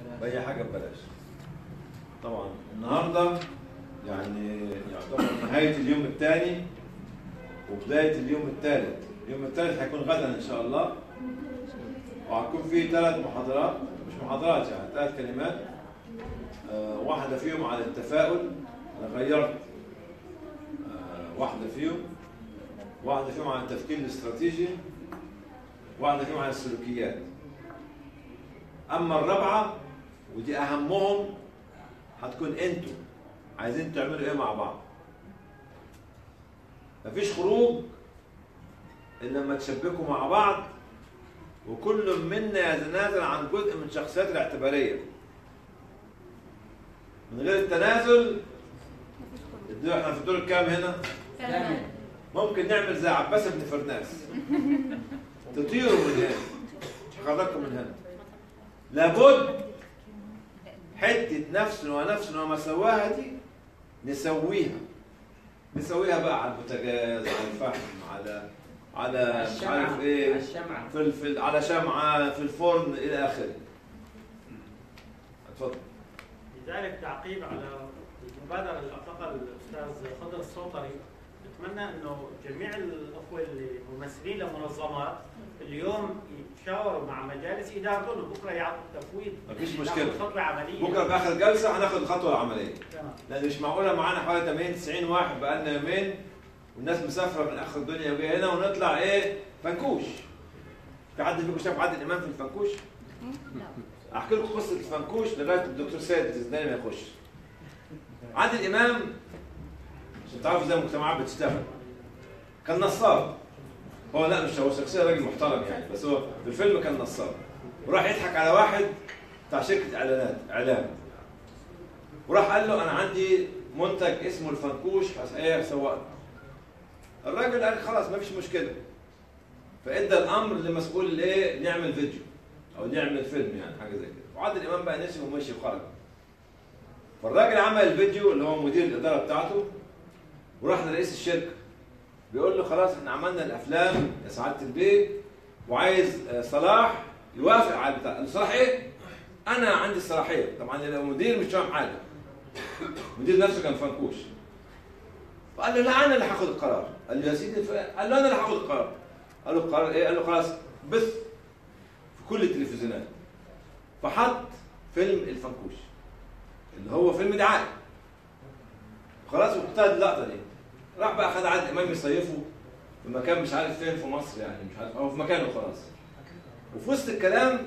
باي حاجه ببلاش طبعا النهارده يعني يعتبر نهايه اليوم الثاني وبدايه اليوم الثالث اليوم الثالث هيكون غدا ان شاء الله وهيكون فيه ثلاث محاضرات مش محاضرات يعني ثلاث كلمات آه، واحده فيهم على التفاؤل انا غيرت آه، واحده فيهم واحده فيهم عن التفكير الاستراتيجي واحده فيهم عن السلوكيات اما الرابعه ودي اهمهم هتكون انتوا عايزين تعملوا ايه مع بعض مفيش خروج الا لما تشبكوا مع بعض وكل منا يتنازل عن جزء من شخصيته الاعتباريه من غير التنازل الدور احنا في الدور الكام هنا ثمان ممكن نعمل زي عباس بن فرناس تطيروا من هنا مش هخرجكم من هنا لابد حتة نفس ونفس وما سواها دي نسويها نسويها بقى على البوتاجاز على الفحم على على مش عارف ايه الشمعة في ال- في ال- على شمعة في الفرن إلى آخره اتفضل لذلك تعقيب على المبادرة اللي أطلقها الأستاذ خضر السوطري نتمنى أنه جميع الأخوة اللي ممثلين لمنظمات اليوم يتشاوروا مع مجالس إدارتهم وبكرة يعطوا تفويض مفيش ياخدوا مشكلة خطوة عملية بكرة في آخر جلسة هناخد الخطوة العملية تمام. لان مش معقوله معانا حوالي 80 90 واحد بقالنا يومين والناس مسافره من اخر الدنيا وجايه هنا ونطلع ايه فنكوش في حد فيكم شاف عادل امام في الفنكوش؟ احكي لكم قصه الفنكوش لغايه الدكتور سيد الزناني ما يخش عادل امام عشان تعرفوا ازاي المجتمعات بتشتغل كان نصاب هو لا مش هو شخصيه راجل محترم يعني بس هو في الفيلم كان نصاب وراح يضحك على واحد بتاع شركه اعلانات اعلام وراح قال له انا عندي منتج اسمه الفنكوش هس- ايه سواق الراجل قال خلاص ما فيش مشكله فادى الامر لمسؤول الايه نعمل فيديو او نعمل فيلم يعني حاجه زي كده وعادل امام بقى نسي ومشي وخرج فالراجل عمل الفيديو اللي هو مدير الاداره بتاعته وراح لرئيس الشركه بيقول له خلاص احنا عملنا الافلام يا سعاده البيه وعايز آه، صلاح يوافق على البتاع قال له صلاح ايه؟ انا عندي الصلاحيه طبعا المدير مش فاهم حاجه المدير نفسه كان فنكوش فقال له لا انا اللي هاخد القرار قال له يا سيدي ف- قال له انا اللي هاخد القرار قال له القرار ايه قال له خلاص بث في كل التلفزيونات فحط فيلم الفنكوش اللي هو فيلم دعائي خلاص وابتدت اللقطه دي راح بقى خد عادل امام يصيفه في مكان مش عارف فين في مصر يعني مش عارف هو في مكانه خلاص وفي وسط الكلام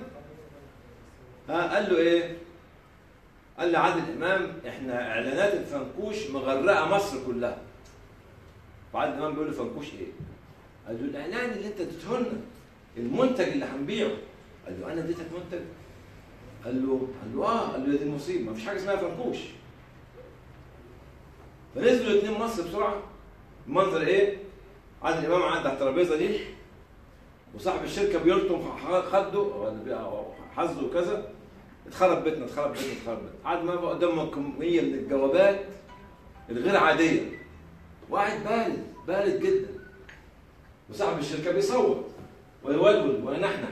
ها قال له ايه؟ قال لي عادل امام احنا اعلانات الفنكوش مغرقه مصر كلها. فعادل امام بيقول له فنكوش ايه؟ قال له الاعلان اللي انت اديته لنا المنتج اللي هنبيعه. قال له انا اديتك منتج؟ قال له قال له اه قال له دي المصيبه ما فيش حاجه اسمها فنكوش. فنزلوا الاثنين مصر بسرعه المنظر ايه؟ عادل امام قاعد على الترابيزه دي وصاحب الشركه بيلطم خده ولا حظه وكذا اتخرب بيتنا اتخرب بيتنا اتخرب بيتنا قعد ما بقى قدامه كميه من الجوابات الغير عاديه وقاعد بارد بارد جدا وصاحب الشركه بيصوت ويولول وينحنح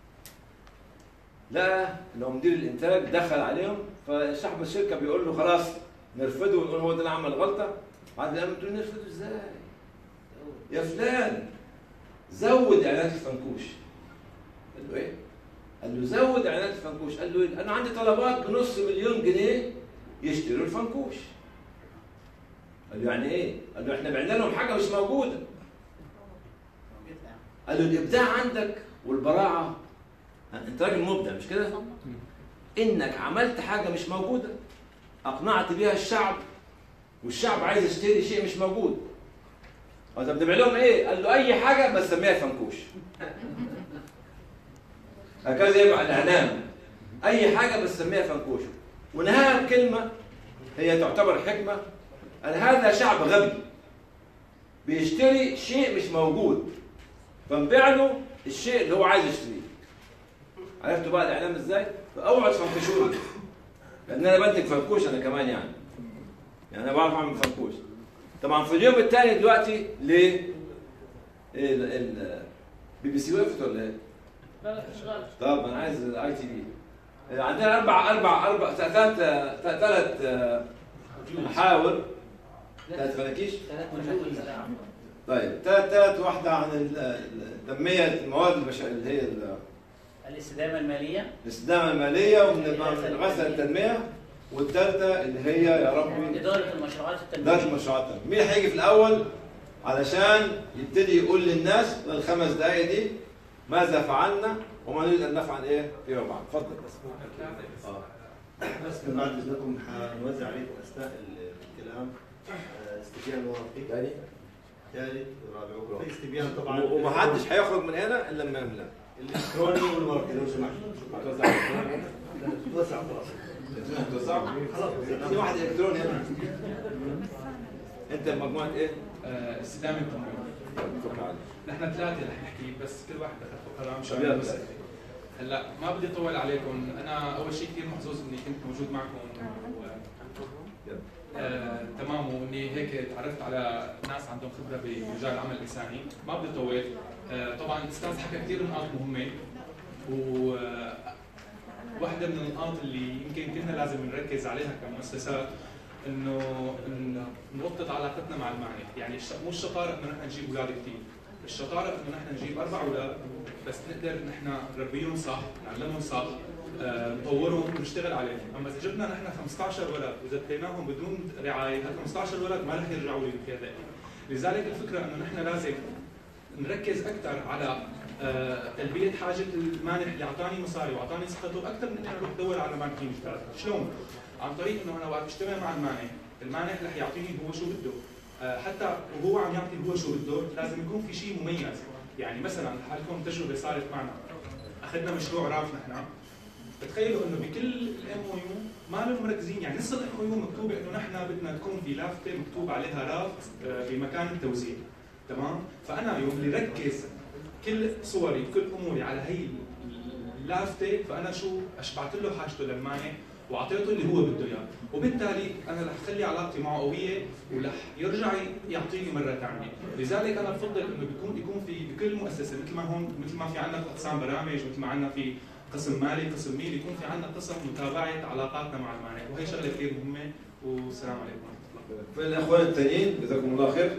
لقى ان هو مدير الانتاج دخل عليهم فصاحب الشركه بيقول له خلاص نرفضه ونقول هو ده اللي عمل غلطه بعد لما تقول نرفضه ازاي؟ يا فلان زود اعلانات الفنكوش قال له ايه؟ قال له زود اعلانات الفنكوش قال له ايه؟ انا عندي طلبات بنص مليون جنيه يشتروا الفنكوش قال له يعني ايه؟ قال له احنا بعنا لهم حاجه مش موجوده قال له الابداع عندك والبراعه انت راجل مبدع مش كده؟ انك عملت حاجه مش موجوده اقنعت بيها الشعب والشعب عايز يشتري شيء مش موجود طب نبيع لهم ايه؟ قال له اي حاجه بس سميها فنكوش هكذا يبقى الاعلام اي حاجه بس سميها فنكوش ونهايه الكلمه هي تعتبر حكمه ان هذا شعب غبي بيشتري شيء مش موجود فنبيع له الشيء اللي هو عايز يشتريه عرفتوا بقى الاعلام ازاي؟ فاوعوا تفنكشوني لان انا بدك فنكوش انا كمان يعني يعني انا بعرف اعمل فنكوش طبعا في اليوم الثاني دلوقتي ليه؟ ال بي بي سي وقفت ولا ايه؟ لا لا شغال طب انا عايز الاي تي بي عندنا اربع اربع اربع ثلاث ثلاث محاور ثلاث فلاكيش ثلاث مشاكل طيب ثلاث ثلاث واحده عن ال- تنميه المواد البشريه اللي هي ال- الاستدامه الماليه الاستدامه الماليه ومن غسل التنميه والثالثه اللي هي يا ربي اداره المشروعات ذات التنمويه المشروعات مين هيجي في الاول علشان يبتدي يقول للناس في الخمس دقائق دي ماذا فعلنا وما نريد ان نفعل ايه فيما بعد اتفضل بس اه بس بعد اذنكم حنوزع عليكم اثناء الكلام آه، استبيان ورقي يعني ثالث ورابع في استبيان طبعا ومحدش هيخرج من هنا الا لما يملى الالكتروني والورقي لو سمحت هتوزع توسع خلاص هتوزع خلاص في واحد الكتروني هنا انت مجموعه ايه؟ آه، استدامه التمويل شكرا عليك نحن ثلاثه رح نحكي بس كل واحد اخذ فقره مش طب يلا. بس هلا ما بدي اطول عليكم انا اول شيء كثير محظوظ اني كنت موجود معكم و... يلا. آه، تمام واني هيك تعرفت على ناس عندهم خبره بمجال العمل الانساني ما بدي اطول آه، طبعا الاستاذ حكى كثير نقاط مهمه و آه، واحدة من النقاط اللي يمكن كنا لازم نركز عليها كمؤسسات انه إن نوطد علاقتنا مع المعنى، يعني الش- مو الشطاره انه نحن نجيب اولاد كثير، الشطاره انه نحن نجيب اربع اولاد بس نقدر نحن نربيهم صح، نعلمهم صح، آه، نطورهم ونشتغل عليهم، اما اذا جبنا نحن 15 ولد وزتيناهم بدون رعايه، هال 15 ولد ما رح يرجعوا للقياده لذلك الفكره انه نحن لازم نركز اكثر على آه، تلبيه حاجه المانح اللي اعطاني مصاري واعطاني ثقته اكثر من اني اروح ادور على مانحين جداد، شلون؟ عن طريق انه انا وقت اشتغل مع المانح، المانح رح يعطيني هو شو بده، آه، حتى وهو عم يعطي هو شو بده لازم يكون في شيء مميز، يعني مثلا لحالكم تجربه صارت معنا اخذنا مشروع راف نحن تخيلوا انه بكل الام او يو ما لهم مركزين يعني نص الام او يو مكتوب انه نحن بدنا تكون في لافته مكتوب عليها راف آه، بمكان التوزيع تمام فانا يوم اللي ركز كل صوري كل اموري على هي اللافته فانا شو اشبعت له حاجته للمانع واعطيته اللي هو بده اياه وبالتالي انا رح خلي علاقتي معه قويه ورح يرجع يعطيني مره ثانيه لذلك انا بفضل انه بيكون يكون في بكل مؤسسه مثل ما هون مثل ما في عندنا اقسام برامج مثل ما عندنا في قسم مالي قسم ميل يكون في عندنا قسم متابعه علاقاتنا مع المانع وهي شغله كثير مهمه والسلام عليكم ورحمه الله فين الاخوان التانيين جزاكم الله خير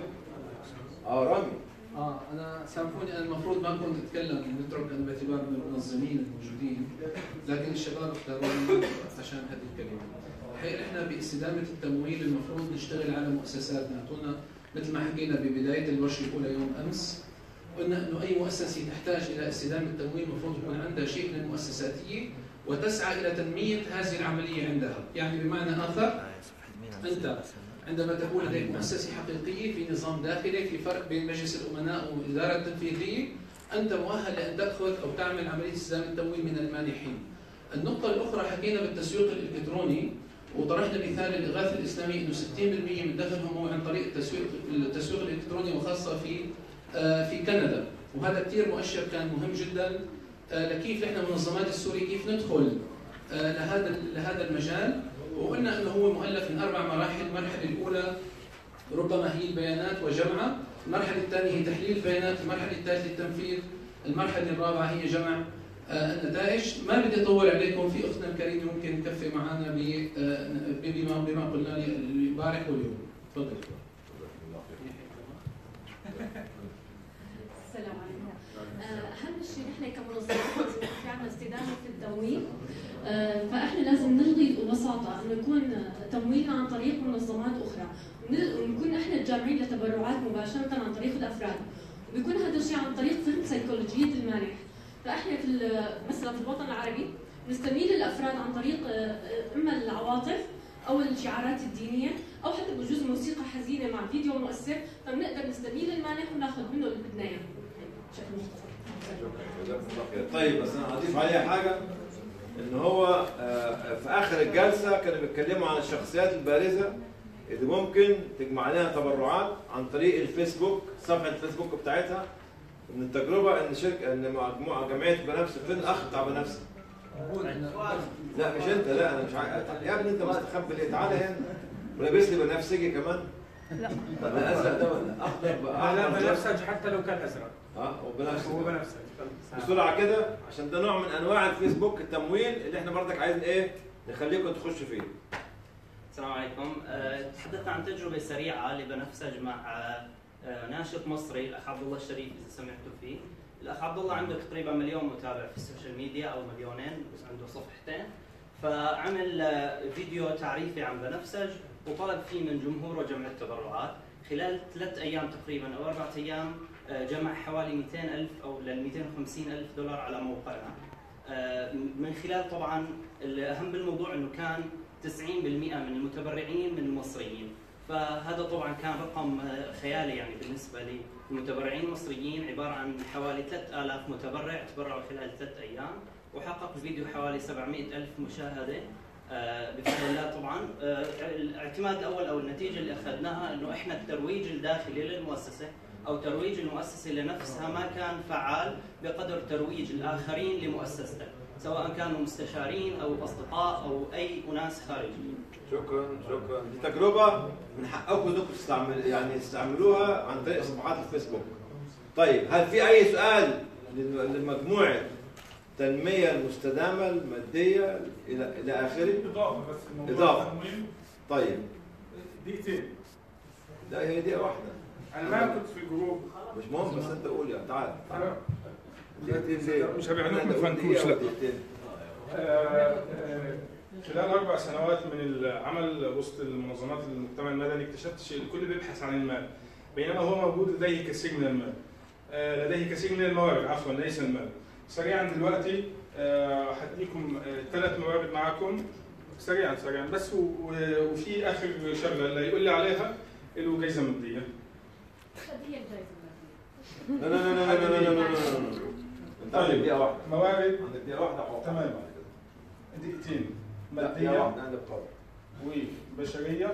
اه رامي اه انا سامحوني انا المفروض ما كنت اتكلم نترك انا باعتبار من المنظمين الموجودين لكن الشباب اختاروني عشان هذه الكلمه. الحقيقه احنا باستدامه التمويل المفروض نشتغل على مؤسساتنا، كنا مثل ما حكينا ببدايه الورشه الاولى يوم امس قلنا انه اي مؤسسه تحتاج الى استدامه التمويل المفروض يكون عندها شيء من المؤسساتيه وتسعى الى تنميه هذه العمليه عندها، يعني بمعنى اخر انت عندما تكون لديك مؤسسة حقيقية في نظام داخلي في فرق بين مجلس الأمناء والإدارة التنفيذية أنت مؤهل لأن تأخذ أو تعمل عملية استلام التمويل من المانحين. النقطة الأخرى حكينا بالتسويق الإلكتروني وطرحنا مثال الإغاثة الإسلامية أنه 60% من دخلهم هو عن طريق التسويق التسويق الإلكتروني وخاصة في آه، في كندا وهذا كثير مؤشر كان مهم جدا آه، لكيف نحن منظمات السوري كيف ندخل آه، لهذا لهذا المجال وقلنا انه هو مؤلف من اربع مراحل، المرحله الاولى ربما هي البيانات وجمعها، المرحله الثانيه هي تحليل البيانات، المرحله الثالثه التنفيذ، المرحله الرابعه هي جمع آه، النتائج، ما بدي اطول عليكم في اختنا الكريمه ممكن تكفي معنا ب- آه، بما بما قلنا لي البارح واليوم، تفضل. السلام عليكم. آه، اهم شيء نحن كمنظمات في عندنا استدامه في التمويل آه، فاحنا لازم نلغي الوساطه انه يكون تمويلنا عن طريق منظمات اخرى ون- ونكون احنا الجامعين لتبرعات مباشره عن طريق الافراد وبيكون هذا الشيء عن طريق فهم سيكولوجيه المانح فاحنا في ال- مثلا في الوطن العربي نستميل الافراد عن طريق آه، آه، اما العواطف او الشعارات الدينيه او حتى بجوز موسيقى حزينه مع فيديو مؤثر فبنقدر نستميل المانح وناخذ منه اللي بدنا اياه بشكل مختصر جزاكم الله خير طيب بس انا هضيف عليها حاجه ان هو آه، في اخر الجلسه كانوا بيتكلموا عن الشخصيات البارزه اللي ممكن تجمع عليها تبرعات عن طريق الفيسبوك صفحه الفيسبوك بتاعتها من التجربه ان شركه ان مجموعه جمعيه بنفسك فين الاخ بتاع بنفسك؟ لا مش انت لا انا مش عارف يا ابني انت مستخبي ليه؟ تعالى هنا ولابس لي بنفسجي كمان لا الازرق ده ولا اخضر بقى لا أحمر بنفسج حتى لو كان ازرق اه وبنفسجي هو بنفسج بسرعه كده عشان ده نوع من انواع الفيسبوك التمويل اللي احنا برضك عايزين ايه نخليكم تخشوا فيه السلام عليكم أه، تحدثنا عن تجربة سريعة لبنفسج مع أه، ناشط مصري الأخ عبد الله الشريف إذا سمعتوا فيه الأخ عبد الله عنده تقريبا مليون متابع في السوشيال ميديا أو مليونين بس عنده صفحتين فعمل أه، فيديو تعريفي عن بنفسج وطلب فيه من جمهوره جمع التبرعات خلال ثلاث أيام تقريبا أو أربعة أيام أه، جمع حوالي 200 ألف أو لل 250 ألف دولار على موقعنا أه، من خلال طبعا الأهم بالموضوع أنه كان 90% من المتبرعين من المصريين فهذا طبعا كان رقم آه، خيالي يعني بالنسبة للمتبرعين المصريين عبارة عن حوالي 3000 متبرع تبرعوا خلال ثلاث أيام وحقق الفيديو حوالي 700 ألف مشاهدة آه، بفضل الله طبعا آه، الاعتماد الأول أو النتيجة اللي أخذناها أنه إحنا الترويج الداخلي للمؤسسة أو ترويج المؤسسة لنفسها ما كان فعال بقدر ترويج الآخرين لمؤسستك سواء كانوا مستشارين او اصدقاء او اي اناس خارجيين. شكرا شكرا دي تجربه من حقكم انكم تستعمل يعني تستعملوها عن طريق صفحات الفيسبوك طيب هل في اي سؤال لل- لمجموعه التنميه المستدامه الماديه الى الى اخره اضافه بس الموضوع إضافة. التمويل طيب دقيقتين لا هي دي واحده انا ما كنت في جروب مش مهم بس انت قول يا تعال انا دقيقتين ليه؟ مش هبيع لكم أنا أقول فنكوش، دقيقة لا. ودقيقتين. آه، آه، خلال اربع سنوات من العمل وسط المنظمات المجتمع المدني اكتشفت شيء الكل بيبحث عن المال بينما هو موجود لديه كثير من المال آه، لديه كثير من الموارد عفوا ليس المال سريعا دلوقتي آه، هديكم ثلاث موارد معكم سريعا سريعا بس و- و- وفي اخر شغله اللي يقول لي عليها له جايزه ماديه قد هي الجائزة لا لا لا لا لا لا لا لا لا انت عندك طيب. دقيقه واحده موارد عندك دقيقه واحده حقوق. تمام. دقيقتين لا، دقيقه ماديه واحده عندك قرار وبشريه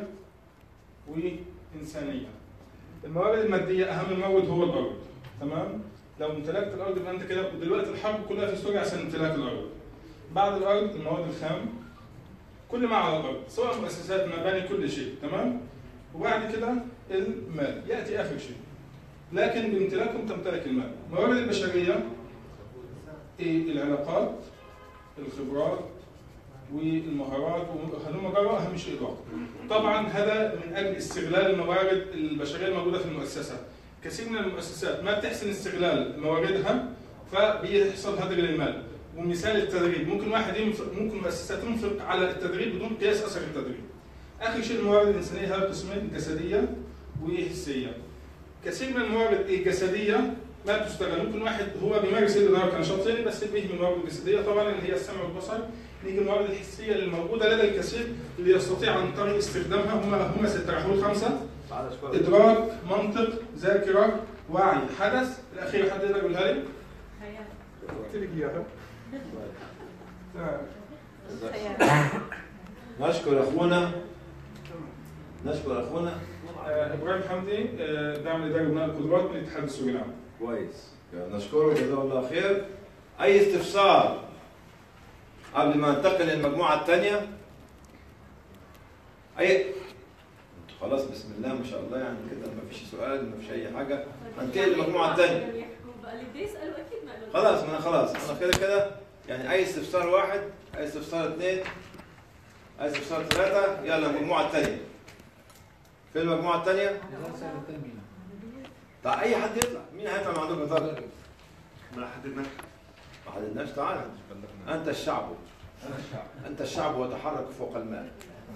وانسانيه. الموارد الماديه اهم مورد هو الارض تمام؟ لو امتلكت الارض يبقى انت كده دلوقتي الحرب كلها في سوريا عشان امتلاك الارض. بعد الارض المواد الخام كل ما على الارض سواء مؤسسات مباني كل شيء تمام؟ وبعد كده المال ياتي اخر شيء. لكن بامتلاكهم تمتلك المال. الموارد البشريه إيه العلاقات الخبرات والمهارات وهلم جرى اهم شيء الوقت. طبعا هذا من اجل استغلال الموارد البشريه الموجوده في المؤسسه. كثير من المؤسسات ما بتحسن استغلال مواردها فبيحصل هدر للمال. ومثال التدريب ممكن واحد ينفق ممكن مؤسسات تنفق على التدريب بدون قياس اثر التدريب. اخر شيء الموارد الانسانيه هذا قسمين جسديه وحسيه. كثير من الموارد الجسديه ما بتشتغل ممكن واحد هو بيمارس الاداره كنشاط ثاني بس بيهمل الموارد الجسديه طبعا اللي هي السمع والبصر نيجي الموارد الحسيه اللي موجوده لدى الكثير اللي يستطيع عن طريق استخدامها هم هم ست راح خمسه تعال اشكرك ادراك منطق ذاكره وعي حدث الاخير حد يقدر يقولها لي؟ قلت لك اياها تمام. نشكر اخونا نشكر اخونا آه، ابراهيم حمدي آه، داعم لاداره بناء القدرات من الاتحاد السوري العام كويس نشكره جزاه الله خير اي استفسار قبل ما ننتقل للمجموعه الثانيه اي خلاص بسم الله ما شاء الله يعني كده ما فيش سؤال ما فيش اي حاجه هننتقل للمجموعه الثانيه اللي بده يسألوا أكيد ما له خلاص ما انا خلاص انا كده كده يعني اي استفسار واحد اي استفسار اثنين اي استفسار ثلاثه يلا المجموعه الثانيه في المجموعه الثانيه دراسة للتنمية طيب اي حد يطلع مين هيطلع من عندكم يطلع ما حددناش ما حددناش تعال انت الشعب انت الشعب وتحرك فوق الماء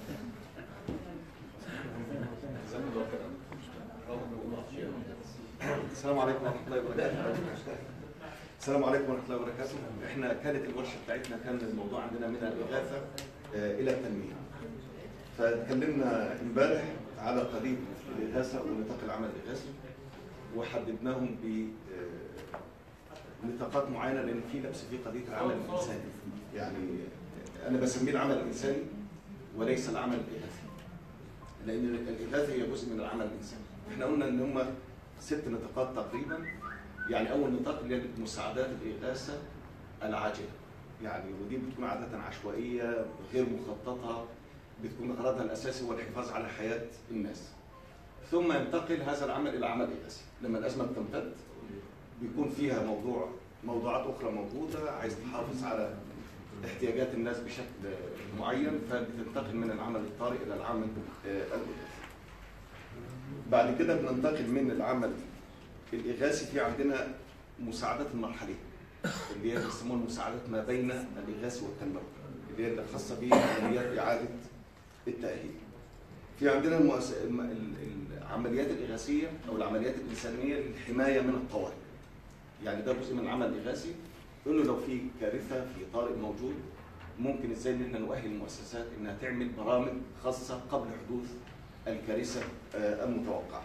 السلام عليكم ورحمه الله وبركاته السلام عليكم ورحمه الله وبركاته احنا كانت الورشه بتاعتنا كان الموضوع عندنا من الاغاثه آه، الى التنميه فتكلمنا امبارح على قضيه الاغاثه ونطاق العمل الاغاثي وحددناهم ب آه، نطاقات معينه لان في لبس في قضيه العمل الانساني يعني انا بسميه العمل الانساني وليس العمل الاغاثي لان الاغاثه هي جزء من العمل الانساني احنا قلنا ان هم ست نطاقات تقريبا يعني اول نطاق اللي هي مساعدات الاغاثه العاجله يعني ودي بتكون عاده عشوائيه غير مخططه بتكون غرضها الاساسي هو الحفاظ على حياه الناس ثم ينتقل هذا العمل الى عمل اغاثي لما الازمه بتمتد بيكون فيها موضوع موضوعات اخرى موجوده عايز تحافظ على احتياجات الناس بشكل معين فبتنتقل من العمل الطارئ الى العمل آه، الاغاثي. بعد كده بننتقل من العمل الاغاثي في عندنا مساعدات المرحليه اللي هي بيسموها المساعدات ما بين الاغاثي والتنموي اللي هي الخاصه بعمليات اعاده التاهيل. في عندنا المؤس... الم- ال- العمليات الاغاثيه او العمليات الانسانيه للحمايه من الطوارئ. يعني ده جزء من العمل الاغاثي انه لو في كارثه في طارئ موجود ممكن ازاي ان احنا نؤهل المؤسسات انها تعمل برامج خاصه قبل حدوث الكارثه آه، المتوقعه.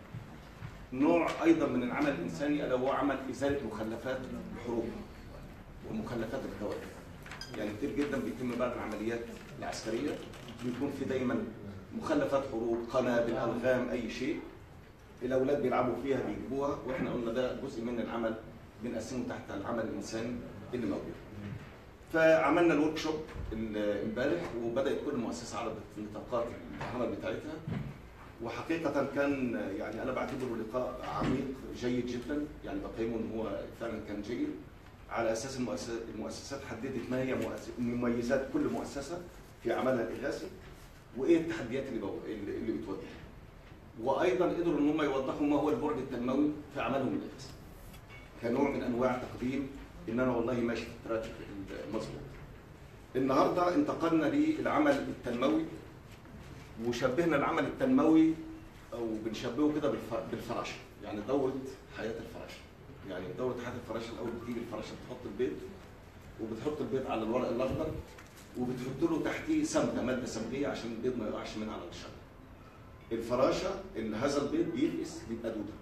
نوع ايضا من العمل الانساني الا هو عمل ازاله مخلفات الحروب ومخلفات الكوارث. يعني كتير جدا بيتم بعد العمليات العسكريه بيكون في دايما مخلفات حروب، قنابل، الغام، اي شيء. الاولاد بيلعبوا فيها بيجيبوها واحنا قلنا ده جزء من العمل بنقسمه تحت العمل الانساني اللي موجود. فعملنا الورك شوب امبارح وبدات كل مؤسسه عرضت نطاقات العمل بتاعتها وحقيقه كان يعني انا بعتبره لقاء عميق جيد جدا يعني بقيمه ان هو فعلا كان جيد على اساس المؤسسات المؤسسات حددت ما هي مؤس- مميزات كل مؤسسه في عملها الاغاثي وايه التحديات اللي بو- اللي اللي بتواجهها. وايضا قدروا ان هم يوضحوا ما هو البعد التنموي في عملهم الاغاثي. كنوع من انواع تقديم ان انا والله ماشي في التراك المظبوط. النهارده انتقلنا للعمل التنموي وشبهنا العمل التنموي او بنشبهه كده بالف- بالفراشه، يعني دوره حياه الفراشه. يعني دوره حياه الفراشه الاول بتيجي الفراشه بتحط البيض وبتحط البيض على الورق الاخضر وبتحط له تحتيه سمكه ماده سمكيه عشان البيض ما يقعش من على الشجره. الفراشه اللي هذا البيض بيفقس بيبقى دوده.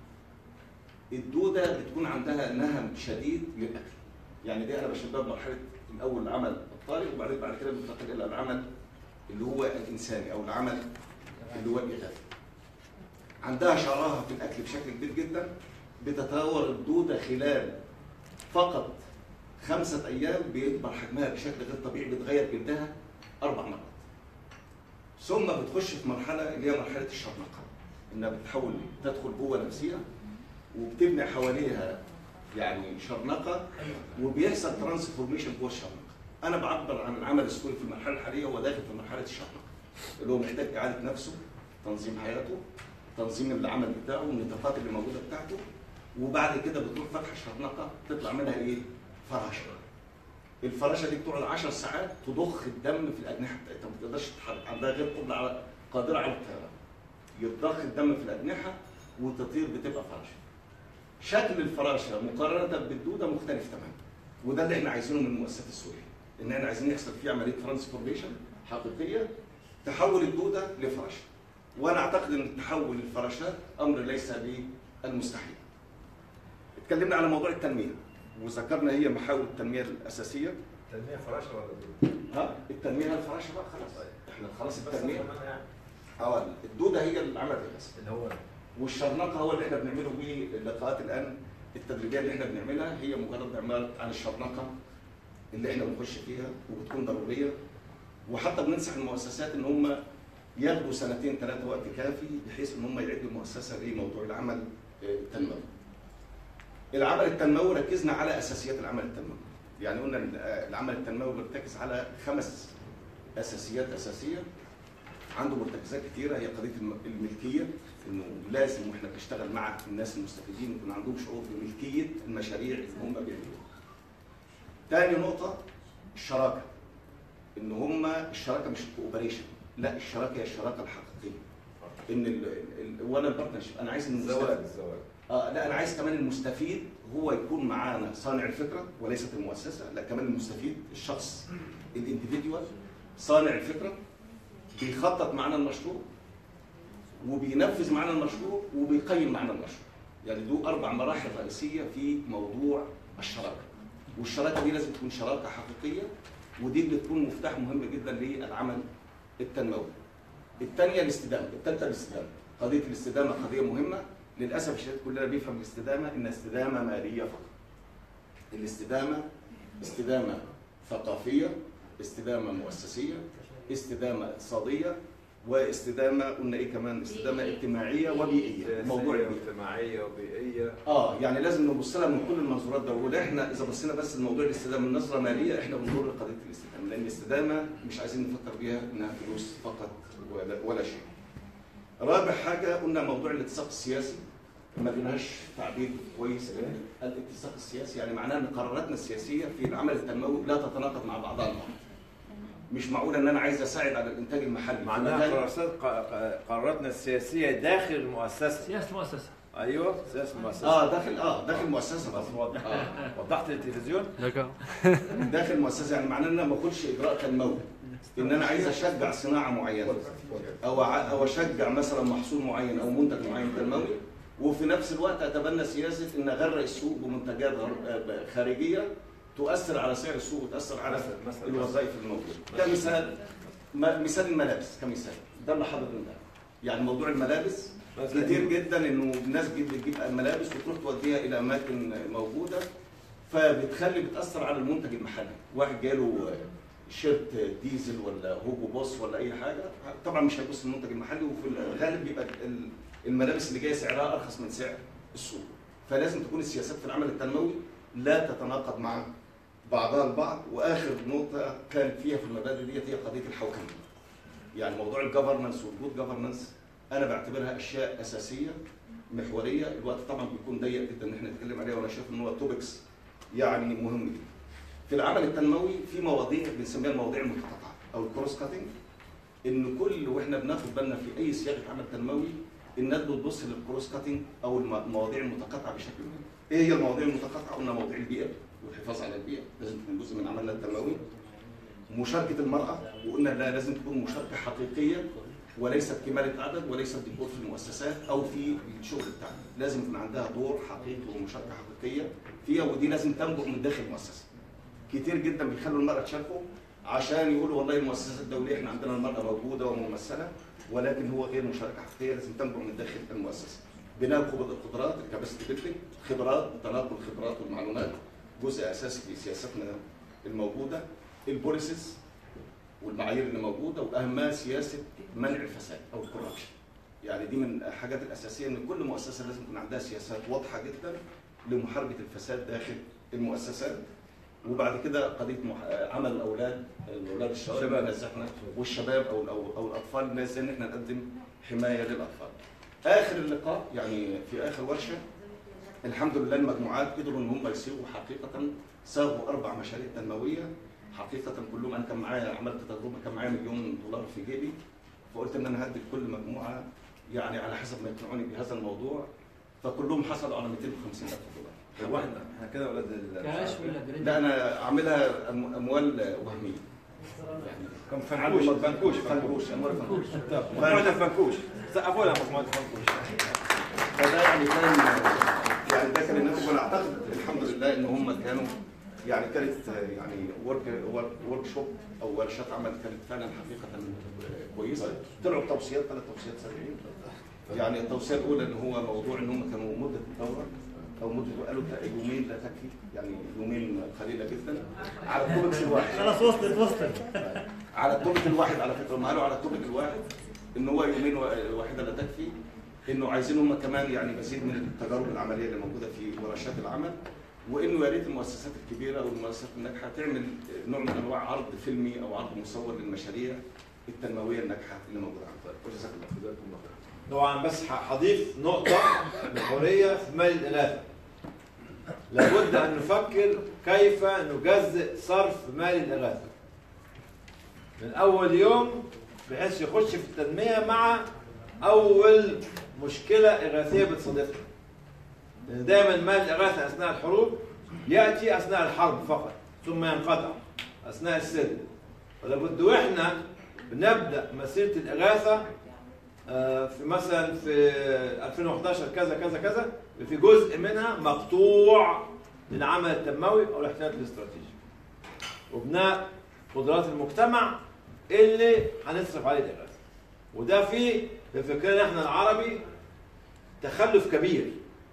الدوده بتكون عندها نهم شديد للاكل. يعني دي انا بشبهها بمرحله الاول العمل الطارئ وبعدين بعد كده بننتقل الى العمل اللي هو الانساني او العمل اللي هو الاغاثي. عندها شراهه في الاكل بشكل كبير جدا بتتطور الدوده خلال فقط خمسه ايام بيكبر حجمها بشكل غير طبيعي بتغير جلدها اربع مرات. ثم بتخش في مرحله اللي هي مرحله الشرنقه انها بتحاول تدخل جوه نفسها وبتبني حواليها يعني شرنقه وبيحصل ترانسفورميشن جوه الشرنقه. انا بعبر عن العمل السوري في المرحله الحاليه وهو داخل في مرحله الشرنقه اللي هو محتاج اعاده نفسه تنظيم حياته تنظيم العمل بتاعه والنطاقات اللي موجوده بتاعته وبعد كده بتروح فتح الشرنقه تطلع منها ايه؟ فراشه. الفراشه دي بتقعد 10 ساعات تضخ الدم في الاجنحه بتاعتها ما تقدرش تتحرك عندها غير قدره على قادره على الطيران. يتضخ الدم في الاجنحه وتطير بتبقى فراشه. شكل الفراشه مقارنه بالدوده مختلف تماما. وده اللي احنا عايزينه من المؤسسات السوريه. ان احنا عايزين يحصل فيه عمليه ترانسفورميشن حقيقيه تحول الدوده لفراشه. وانا اعتقد ان تحول الفراشات امر ليس بالمستحيل. اتكلمنا على موضوع التنميه وذكرنا هي محاور التنميه الاساسيه تنمية فراشه ولا دوده؟ ها التنميه هي الفراشه بقى خلاص احنا خلاص بس التنميه كمان يعني اه الدوده هي العمل الرئيسي اللي هو والشرنقه هو اللي احنا بنعمله بيه اللقاءات الان التدريبيه اللي احنا بنعملها هي مجرد عباره عن الشرنقه اللي احنا بنخش فيها وبتكون ضروريه وحتى بننصح المؤسسات ان هم ياخدوا سنتين ثلاثه وقت كافي بحيث ان هم يعدوا المؤسسه لموضوع العمل آه، التنموي. العمل التنموي ركزنا على اساسيات العمل التنموي. يعني قلنا إن، آه، العمل التنموي بيرتكز على خمس اساسيات اساسيه عنده مرتكزات كتيره هي قضيه الم- الملكيه انه لازم واحنا بنشتغل مع الناس المستفيدين يكون عندهم شعور بملكيه المشاريع اللي هم بيعملوها. تاني نقطه الشراكه ان هم الشراكه مش كوبريشن لا الشراكه هي الشراكه الحقيقيه ان ال- ال- ولا البارتنرشيب انا عايز ان الزواج المستفيد الزواج اه لا انا عايز كمان المستفيد هو يكون معانا صانع الفكره وليست المؤسسه لا كمان المستفيد الشخص الانديفيديوال صانع الفكره بيخطط معانا المشروع وبينفذ معانا المشروع وبيقيم معانا المشروع يعني دول اربع مراحل رئيسيه في موضوع الشراكه والشراكه دي لازم تكون شراكه حقيقيه ودي اللي تكون مفتاح مهم جدا للعمل التنموي الثانيه الاستدامه الثالثه الاستدامه قضيه الاستدامه قضيه مهمه للاسف الشديد كلنا بيفهم الاستدامه ان استدامه ماليه فقط الاستدامه استدامه ثقافيه استدامه مؤسسيه استدامه اقتصاديه واستدامه قلنا ايه كمان استدامه اجتماعيه وبيئيه موضوع سياسية البيئة. واجتماعيه وبيئيه اه يعني لازم نبص لها من كل المنظورات ده واحنا اذا بصينا بس لموضوع الاستدامه من نظره ماليه احنا بنضر قضيه الاستدامه لان الاستدامه مش عايزين نفكر بيها انها فلوس فقط ولا, ولا شيء. رابع حاجه قلنا موضوع الاتساق السياسي ما لناش تعبير كويس له الاتساق السياسي يعني معناه ان قراراتنا السياسيه في العمل التنموي لا تتناقض مع بعضها البعض. مش معقول ان انا عايز اساعد على الانتاج المحلي في معناها مجال- قرارات قراراتنا السياسيه داخل المؤسسه سياسه المؤسسه ايوه سياسه المؤسسه اه داخل اه داخل مؤسسه بس طبعاً. وضح آه. وضحت للتلفزيون داخل مؤسسه يعني معناه ان انا ما اخدش اجراء تنموي ان انا عايز اشجع صناعه معينه او ع- او اشجع مثلا محصول معين او منتج معين تنموي وفي نفس الوقت اتبنى سياسه ان اغرق السوق بمنتجات غر- آه، خارجيه تؤثر على سعر السوق وتاثر على مثلاً- مثلاً. الوظائف الموجوده كمثال م- مثال الملابس كمثال ده اللي حضرتك ده يعني موضوع الملابس مثلاً. كتير جدا انه الناس بتجيب بتجيب ملابس وتروح توديها الى اماكن موجوده فبتخلي بتاثر على المنتج المحلي واحد جاله شيرت ديزل ولا هوجو بوس ولا اي حاجه طبعا مش هيبص المنتج المحلي وفي الغالب بيبقى ال- الملابس اللي جايه سعرها ارخص من سعر السوق فلازم تكون السياسات في العمل التنموي لا تتناقض مع بعضها البعض واخر نقطه كانت فيها في المبادئ ديت هي قضيه الحوكمه يعني موضوع الجفرنس والجود جفرنس انا بعتبرها اشياء اساسيه محوريه الوقت طبعا بيكون ضيق جدا ان احنا نتكلم عليها وانا شايف ان هو توبكس يعني مهم جدا في العمل التنموي في مواضيع بنسميها المواضيع المتقاطعه او الكروس كاتنج ان كل واحنا بناخد بالنا في اي صياغه عمل تنموي الناس بتبص للكروس كاتنج او الم- المواضيع المتقاطعه بشكل ما. ايه هي المواضيع المتقاطعه؟ قلنا مواضيع البيئه والحفاظ على البيئه لازم تكون جزء من عملنا التنموي. مشاركه المراه وقلنا لا لازم تكون مشاركه حقيقيه وليست كمالة عدد وليست ديكور في المؤسسات او في الشغل بتاعنا، لازم يكون عندها دور حقيقي ومشاركه حقيقيه فيها ودي لازم تنبع من داخل المؤسسه. كتير جدا بيخلوا المراه تشاركوا عشان يقولوا والله المؤسسات الدوليه احنا عندنا المراه موجوده وممثله ولكن هو غير مشاركه حقيقيه لازم تنبع من داخل المؤسسه. بناء القدرات- القدرات الكباسيتي بيلدينج خبرات تناقل الخبرات والمعلومات جزء اساسي في سياستنا الموجوده البوليسيز والمعايير اللي موجوده واهمها سياسه منع الفساد او الكوربشن. يعني دي من الحاجات الاساسيه ان كل مؤسسه لازم يكون عندها سياسات واضحه جدا لمحاربه الفساد داخل المؤسسات وبعد كده قضيه مح... عمل الاولاد الاولاد الشباب الشباب. الناس احنا والشباب او او, أو الاطفال الناس ازاي ان احنا نقدم حمايه للاطفال. اخر اللقاء يعني في اخر ورشه الحمد لله المجموعات قدروا ان هم يصيغوا حقيقه صاغوا اربع مشاريع تنمويه حقيقه كلهم انا كان معايا عملت تجربه كان معايا مليون دولار في جيبي فقلت ان انا هدي لكل مجموعه يعني على حسب ما يقنعوني بهذا الموضوع فكلهم حصلوا على 250 الف دولار. هو احنا احنا كده اولاد ال- كاش ولا جريد؟ لا انا عاملها أم- اموال وهميه كم فنكوش فنكوش فنكوش اموال فنكوش طب مجموعه الفنكوش سقفوا لها مجموعه الفنكوش فده يعني كان يعني ده كان الناتج وانا اعتقد الحمد لله ان هم كانوا يعني كانت يعني ورك ورك شوب او ورشات عمل كانت فعلا حقيقه كويسه طلعوا بتوصيات ثلاث توصيات سريعين يعني التوصيه الاولى اللي هو موضوع ان هم كانوا مده الدوره او مده قالوا يومين لا تكفي يعني يومين قليله جدا على التوبكس الواحد خلاص وصلت وصلت على التوبك الواحد على فكره هم قالوا على التوبك الواحد ان هو يومين وا- واحده لا تكفي انه عايزين هم كمان يعني مزيد من التجارب العمليه اللي موجوده في ورشات العمل وانه يا ريت المؤسسات الكبيره والمؤسسات الناجحه تعمل نوع من انواع عرض فيلمي او عرض مصور للمشاريع التنمويه الناجحه اللي موجوده عندنا وجزاك الله خير. جزاكم الله خير. طبعا بس ح- هضيف نقطة محورية في مال الإغاثة. لابد أن نفكر كيف نجزئ صرف مال الإغاثة. من أول يوم بحيث يخش في التنمية مع أول مشكلة إغاثية بتصادفنا. لأن دايما مال الإغاثة أثناء الحروب يأتي أثناء الحرب فقط ثم ينقطع أثناء السلم. ولابد وإحنا بنبدأ مسيرة الإغاثة آه، في مثلا في 2011 كذا كذا كذا في جزء منها مقطوع للعمل التنموي او الاحتياط الاستراتيجي. وبناء قدرات المجتمع اللي هنصرف عليه الاغاثه. وده في في فكرنا احنا العربي تخلف كبير.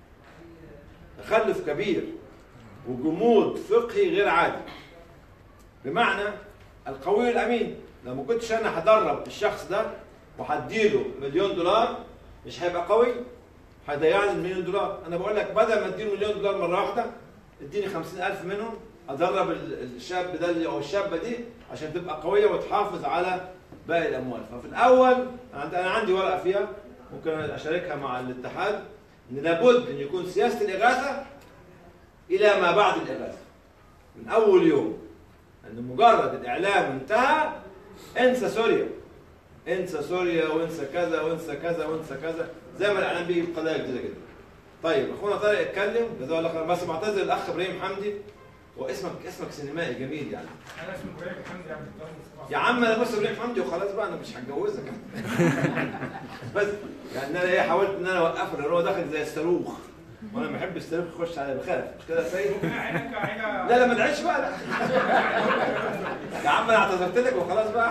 تخلف كبير وجمود فقهي غير عادي. بمعنى القوي الامين لو ما كنتش انا هدرب الشخص ده وهديله مليون دولار مش هيبقى قوي هيضيعني المليون دولار انا بقول لك بدل ما اديله مليون دولار مره واحده اديني 50000 منهم ادرب ال- الشاب ده اللي- او الشابه دي عشان تبقى قويه وتحافظ على باقي الاموال ففي الاول انا عندي- أنا عندي ورقه فيها ممكن اشاركها مع الاتحاد ان لابد ان يكون سياسه الاغاثه الى ما بعد الاغاثه من اول يوم ان مجرد الاعلام انتهى انسى سوريا انسى سوريا وانسى كذا وانسى كذا وانسى كذا زي ما الاعلام بيجي بقضايا جديده جدا طيب اخونا طارق اتكلم جزاه الله خير بس بعتذر الاخ ابراهيم حمدي واسمك اسمك سينمائي جميل يعني انا اسمي ابراهيم حمدي عبد الله مصطفى يا عم انا بص ابراهيم حمدي وخلاص بقى انا مش هتجوزك بس يعني انا ايه حاولت ان انا اوقفه لان هو داخل زي الصاروخ وانا ما بحب الصاروخ يخش على بخاف مش كده يا سيد؟ عينك عينك لا لا ما تعيش بقى لا يا عم انا اعتذرت لك وخلاص بقى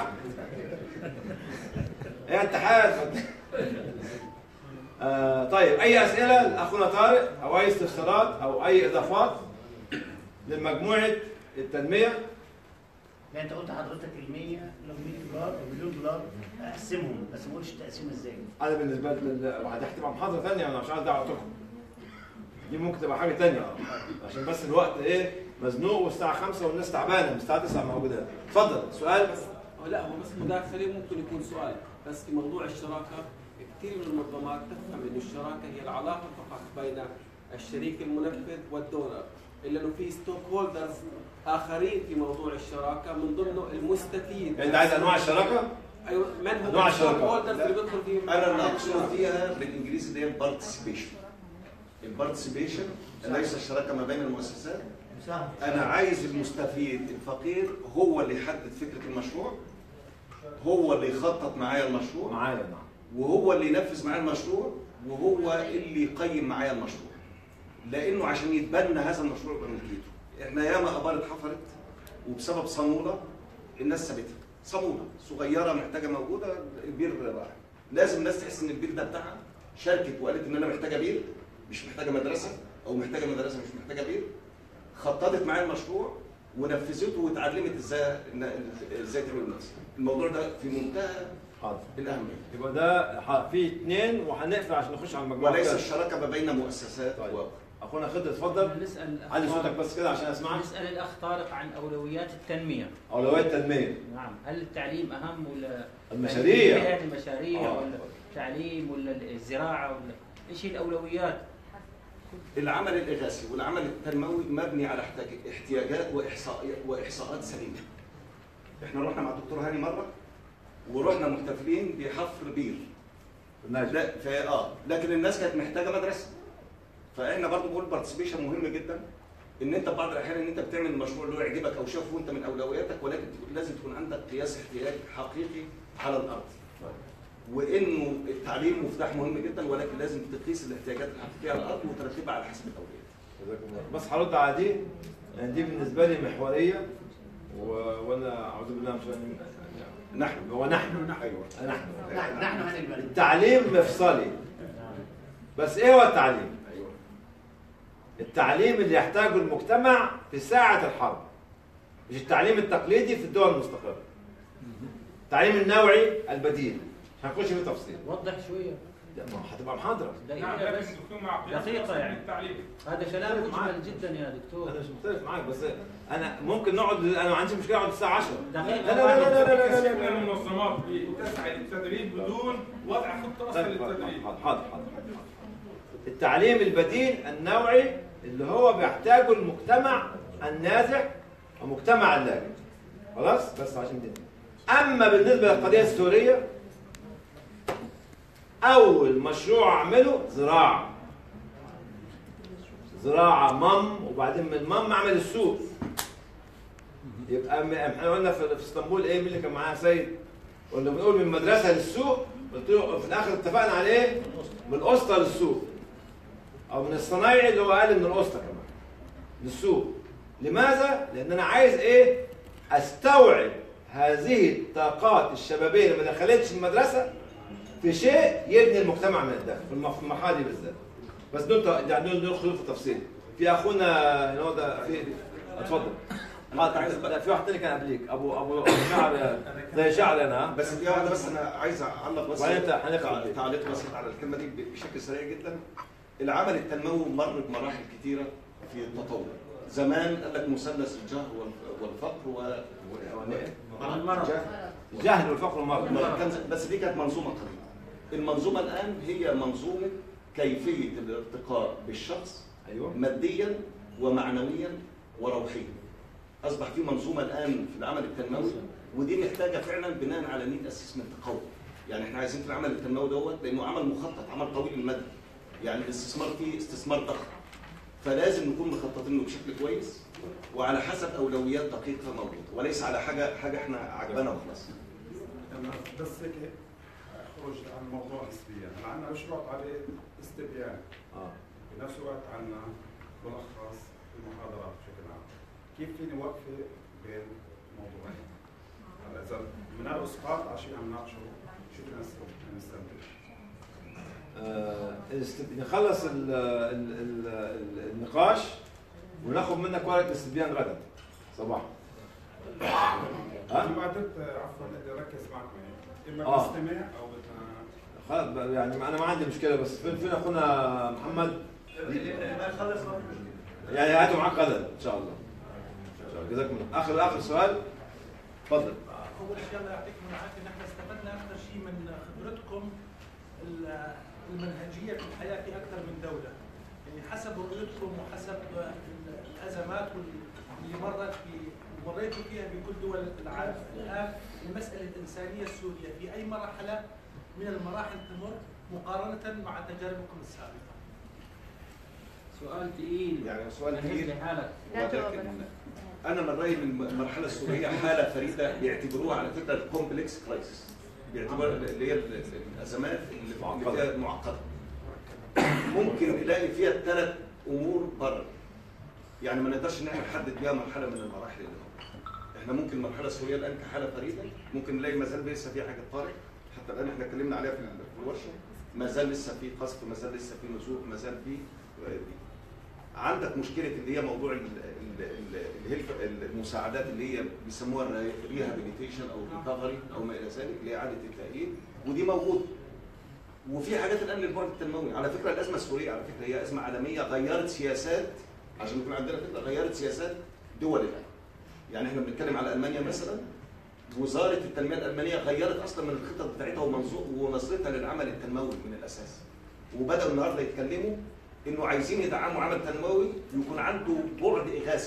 يا اتحاد آه طيب اي اسئله لاخونا طارق او اي استفسارات او اي اضافات لمجموعه التنميه لا انت قلت حضرتك ال 100 لو 100 دولار او مليون دولار اقسمهم بس ما قلتش تقسيم ازاي انا بالنسبه لي هتبقى محاضره ثانيه وانا مش عايز دعوتكم دي ممكن تبقى حاجه ثانيه عشان بس الوقت ايه مزنوق والساعه 5 والناس تعبانه من الساعه 9 موجوده اتفضل سؤال هو لا هو بس مداخلة ممكن يكون سؤال بس في موضوع الشراكة كثير من المنظمات تفهم انه الشراكة هي العلاقة فقط بين الشريك المنفذ والدولار الا انه في ستوك هولدرز اخرين في موضوع الشراكة من ضمنه المستفيد يعني انت عايز انواع الشراكه؟ ايوه من هم أنواع الستوك الشراكة. هولدرز اللي بيدخل فيهم انا اللي اقصد فيها بالانجليزي اللي هي البارتيسيبيشن البارتيسيبيشن ليس الشراكه ما بين المؤسسات انا عايز المستفيد الفقير هو اللي يحدد فكره المشروع هو اللي يخطط معايا المشروع معايا نعم وهو اللي ينفذ معايا المشروع وهو اللي يقيم معايا المشروع لانه عشان يتبنى هذا المشروع يبقى ملكيته احنا ياما ابار اتحفرت وبسبب صاموله الناس سابتها صاموله صغيره محتاجه موجوده البير راح لازم الناس تحس ان البير ده بتاعها شاركت وقالت ان انا محتاجه بير مش محتاجه مدرسه او محتاجه مدرسه مش محتاجه بير خططت معايا المشروع ونفذته واتعلمت ازاي ازاي تعمل نفسها الموضوع ده في منتهى حاضر الاهميه يبقى ده ح- في اثنين وهنقفل عشان نخش على المجموعه وليس الثالثة. الشراكه ما بين مؤسسات طيب. واخرى اخونا خضر اتفضل نسال علي صوتك بس كده عشان اسمعك نسال الاخ طارق عن اولويات التنميه اولويات التنميه نعم هل التعليم اهم ولا المشاريع. يعني المشاريع آه. ولا التعليم ولا الزراعه ولا ايش هي الاولويات؟ العمل الاغاثي والعمل التنموي مبني على احتاج- احتياجات واحصائيات واحصاءات سليمه. احنا رحنا مع الدكتور هاني مره ورحنا محتفلين بحفر بير. لا ف اه لكن الناس كانت محتاجه مدرسه. فاحنا برضو بنقول بارتيسيبيشن مهم جدا ان انت بعض الاحيان ان انت بتعمل المشروع اللي هو يعجبك او شافه انت من اولوياتك ولكن لازم تكون عندك قياس احتياج حقيقي على الارض. وانه التعليم مفتاح مهم جدا ولكن لازم تقيس الاحتياجات الحقيقيه على الارض وترتبها على حسب الاولويات. جزاكم الله بس هرد على دي لان دي بالنسبه لي محوريه و... وانا اعوذ بالله من الشيطان الرجيم. نحن هو نحن ايوه نحن نحن نحن هذه البلد التعليم مفصلي بس ايه هو التعليم؟ ايوه التعليم اللي يحتاجه المجتمع في ساعة الحرب مش التعليم التقليدي في الدول المستقرة التعليم النوعي البديل هنخش في تفصيل وضح شويه لا ما هتبقى محاضرة نعم دقيقه لكن بس الدكتور مع قياس دقيقة أصلاً يعني. التعليم هذا كلام مختلف معاك. مجمل جدا يا دكتور انا مش مختلف معاك بس انا ممكن نقعد انا ما عنديش مشكلة اقعد الساعة 10 دقيقة لا لا لا لا لا لا كثير لا من لا المنظمات بتسعى للتدريب بدون وضع خطه اصلا طيب، حاضر للتدريب حاضر حاضر حاضر. التعليم البديل النوعي اللي هو بيحتاجه المجتمع النازح ومجتمع اللاجئ خلاص بس عشان دي اما بالنسبه للقضيه السوريه اول مشروع اعمله زراعه زراعه مم وبعدين من مم اعمل السوق يبقى م- احنا قلنا في في اسطنبول ايه مين اللي كان معايا سيد قلنا بنقول من مدرسه للسوق قلت له في الاخر اتفقنا على ايه؟ من الاسطى للسوق او من الصنايعي اللي هو اقل من الاسطى كمان للسوق لماذا؟ لان انا عايز ايه؟ استوعب هذه الطاقات الشبابيه اللي ما دخلتش المدرسه في شيء يبني المجتمع من الداخل في المف- في المرحله دي بالذات بس دول يعني دول ندخل في التفصيل في اخونا هنا ده في اتفضل هذا لا في واحد ثاني كان قبليك ابو ابو أبو شعر زي شعر انا بس دي واحده بس انا عايز اعلق بس وبعدين انت هنقرا تع- تعليق بسيط على الكلمه دي بشكل سريع جدا العمل التنموي مر بمراحل كثيره في التطور زمان قال لك مثلث الجهل والف- والفقر و المرض. الجهل والفقر والمرض. المرض. كان ز- بس دي كانت منظومه قديمه المنظومه الان هي منظومه كيفيه الارتقاء بالشخص ايوه ماديا ومعنويا وروحيا اصبح في منظومه الان في العمل التنموي ودي محتاجه فعلا بناء على نيد اسسمنت قوي يعني احنا عايزين في العمل التنموي دوت لانه عمل مخطط عمل طويل المدى يعني الاستثمار فيه استثمار ضخم فلازم نكون مخططين له بشكل كويس وعلى حسب اولويات دقيقه موجوده وليس على حاجه حاجه احنا عجبانا وخلاص تمام بس هيك خروج عن موضوع نسبيا هلا عندنا مشروع عليه استبيان اه بنفس الوقت عندنا ملخص المحاضرات بشكل عام كيف فيني وقفه بين الموضوعين هلا اذا بناء اسقاط على شيء عم نناقشه شو بدنا نستنتج- نستنتج آه، است- نخلص ال- ال- ال- ال- النقاش وناخذ منك ورقه الاستبيان غدا صباحا انا ما قدرت عفوا بدي اركز معك معي اما آه. نستمع او بدنا خلاص بقى، يعني انا ما عندي مشكله بس فين فين اخونا محمد خلص يعني هاتوا معاك غدا ان شاء الله إن شاء الله. جزاكم الله اخر اخر سؤال تفضل اول شيء الله يعطيكم العافيه نحن استفدنا اكثر شيء من خبرتكم ال- المنهجيه في الحياه في اكثر من دوله يعني حسب رؤيتكم وحسب ال- الازمات وال- اللي مرت في مريتوا فيها بكل دول العالم الان المساله الانسانيه السوريه في اي مرحله من المراحل تمر مقارنه مع تجاربكم السابقه سؤال ثقيل يعني سؤال جهز كبير لي حالك ولكن انا من رايي ان المرحله السوريه حاله فريده بيعتبروها على فكره الكومبلكس كرايسيس بيعتبروها اللي هي ال- ال- الازمات اللي اللي فيها معقده ممكن نلاقي فيها ثلاث امور بره يعني ما نقدرش ان احنا نحدد بيها مرحله من المراحل اللي هو. احنا ممكن المرحله السوريه الان كحاله فريده ممكن نلاقي ما زال لسه في حاجه طارئ حتى الان احنا اتكلمنا عليها في ال- في الورشه ما زال لسه في قصف ما زال لسه في نزوح ما زال في عندك مشكله اللي هي موضوع ال- ال- ال- الهيلف المساعدات اللي هي بيسموها الريهابيليتيشن او الريكفري او ما الى ذلك اللي هي اعاده التاهيل ودي موجوده وفي حاجات الان للبعد التنموي على فكره الازمه السوريه على فكره هي ازمه عالميه غيرت سياسات عشان يكون عندنا فكره غيرت سياسات دول الان يعني احنا بنتكلم على المانيا مثلا وزاره التنميه الالمانيه غيرت اصلا من الخطط بتاعتها ومنظور ونظرتها للعمل التنموي من الاساس وبداوا النهارده يتكلموا انه عايزين يدعموا عمل تنموي يكون عنده بعد اغاثي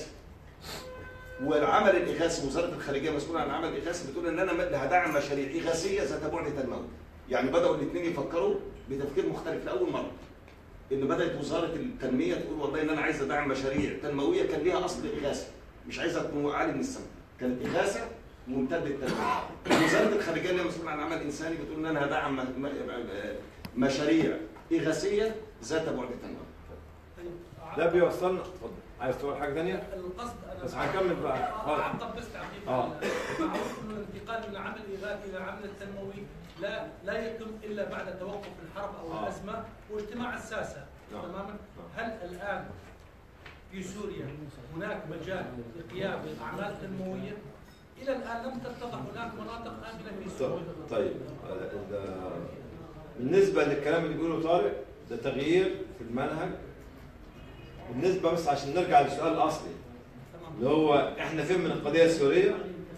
والعمل الاغاثي وزاره الخارجيه مسؤوله عن العمل الاغاثي بتقول ان انا هدعم مشاريع اغاثيه ذات بعد تنموي يعني بداوا الاثنين يفكروا بتفكير مختلف لاول مره ان بدات وزاره التنميه تقول والله ان انا عايز ادعم مشاريع تنمويه كان ليها اصل اغاثي مش عايزها تكون عالي من السماء كانت اغاثه وامتدت تنميه وزاره الخارجيه اللي هي مسؤوله عن العمل الانساني بتقول ان انا هدعم م- م- مشاريع اغاثيه ذات بعد تنموي ده بيوصلنا اتفضل عايز تقول حاجه ثانيه؟ القصد انا بس هنكمل بقى اعقب بس تعقيب آه. معروف انه الانتقال من العمل الاغاثي الى العمل التنموي لا لا يتم الا بعد توقف الحرب او آه. الازمه واجتماع الساسه نعم. تماما هل الان في سوريا هناك مجال لقيام باعمال تنمويه الى الان لم تتضح هناك مناطق امنه في سوريا طيب آه، ده- بالنسبه للكلام اللي بيقوله طارق ده تغيير في المنهج بالنسبه بس عشان نرجع للسؤال الاصلي اللي هو احنا فين من القضيه السوريه؟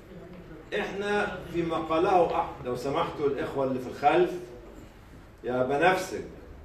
احنا فيما قاله احد لو سمحتوا الاخوه اللي في الخلف يا بنفسك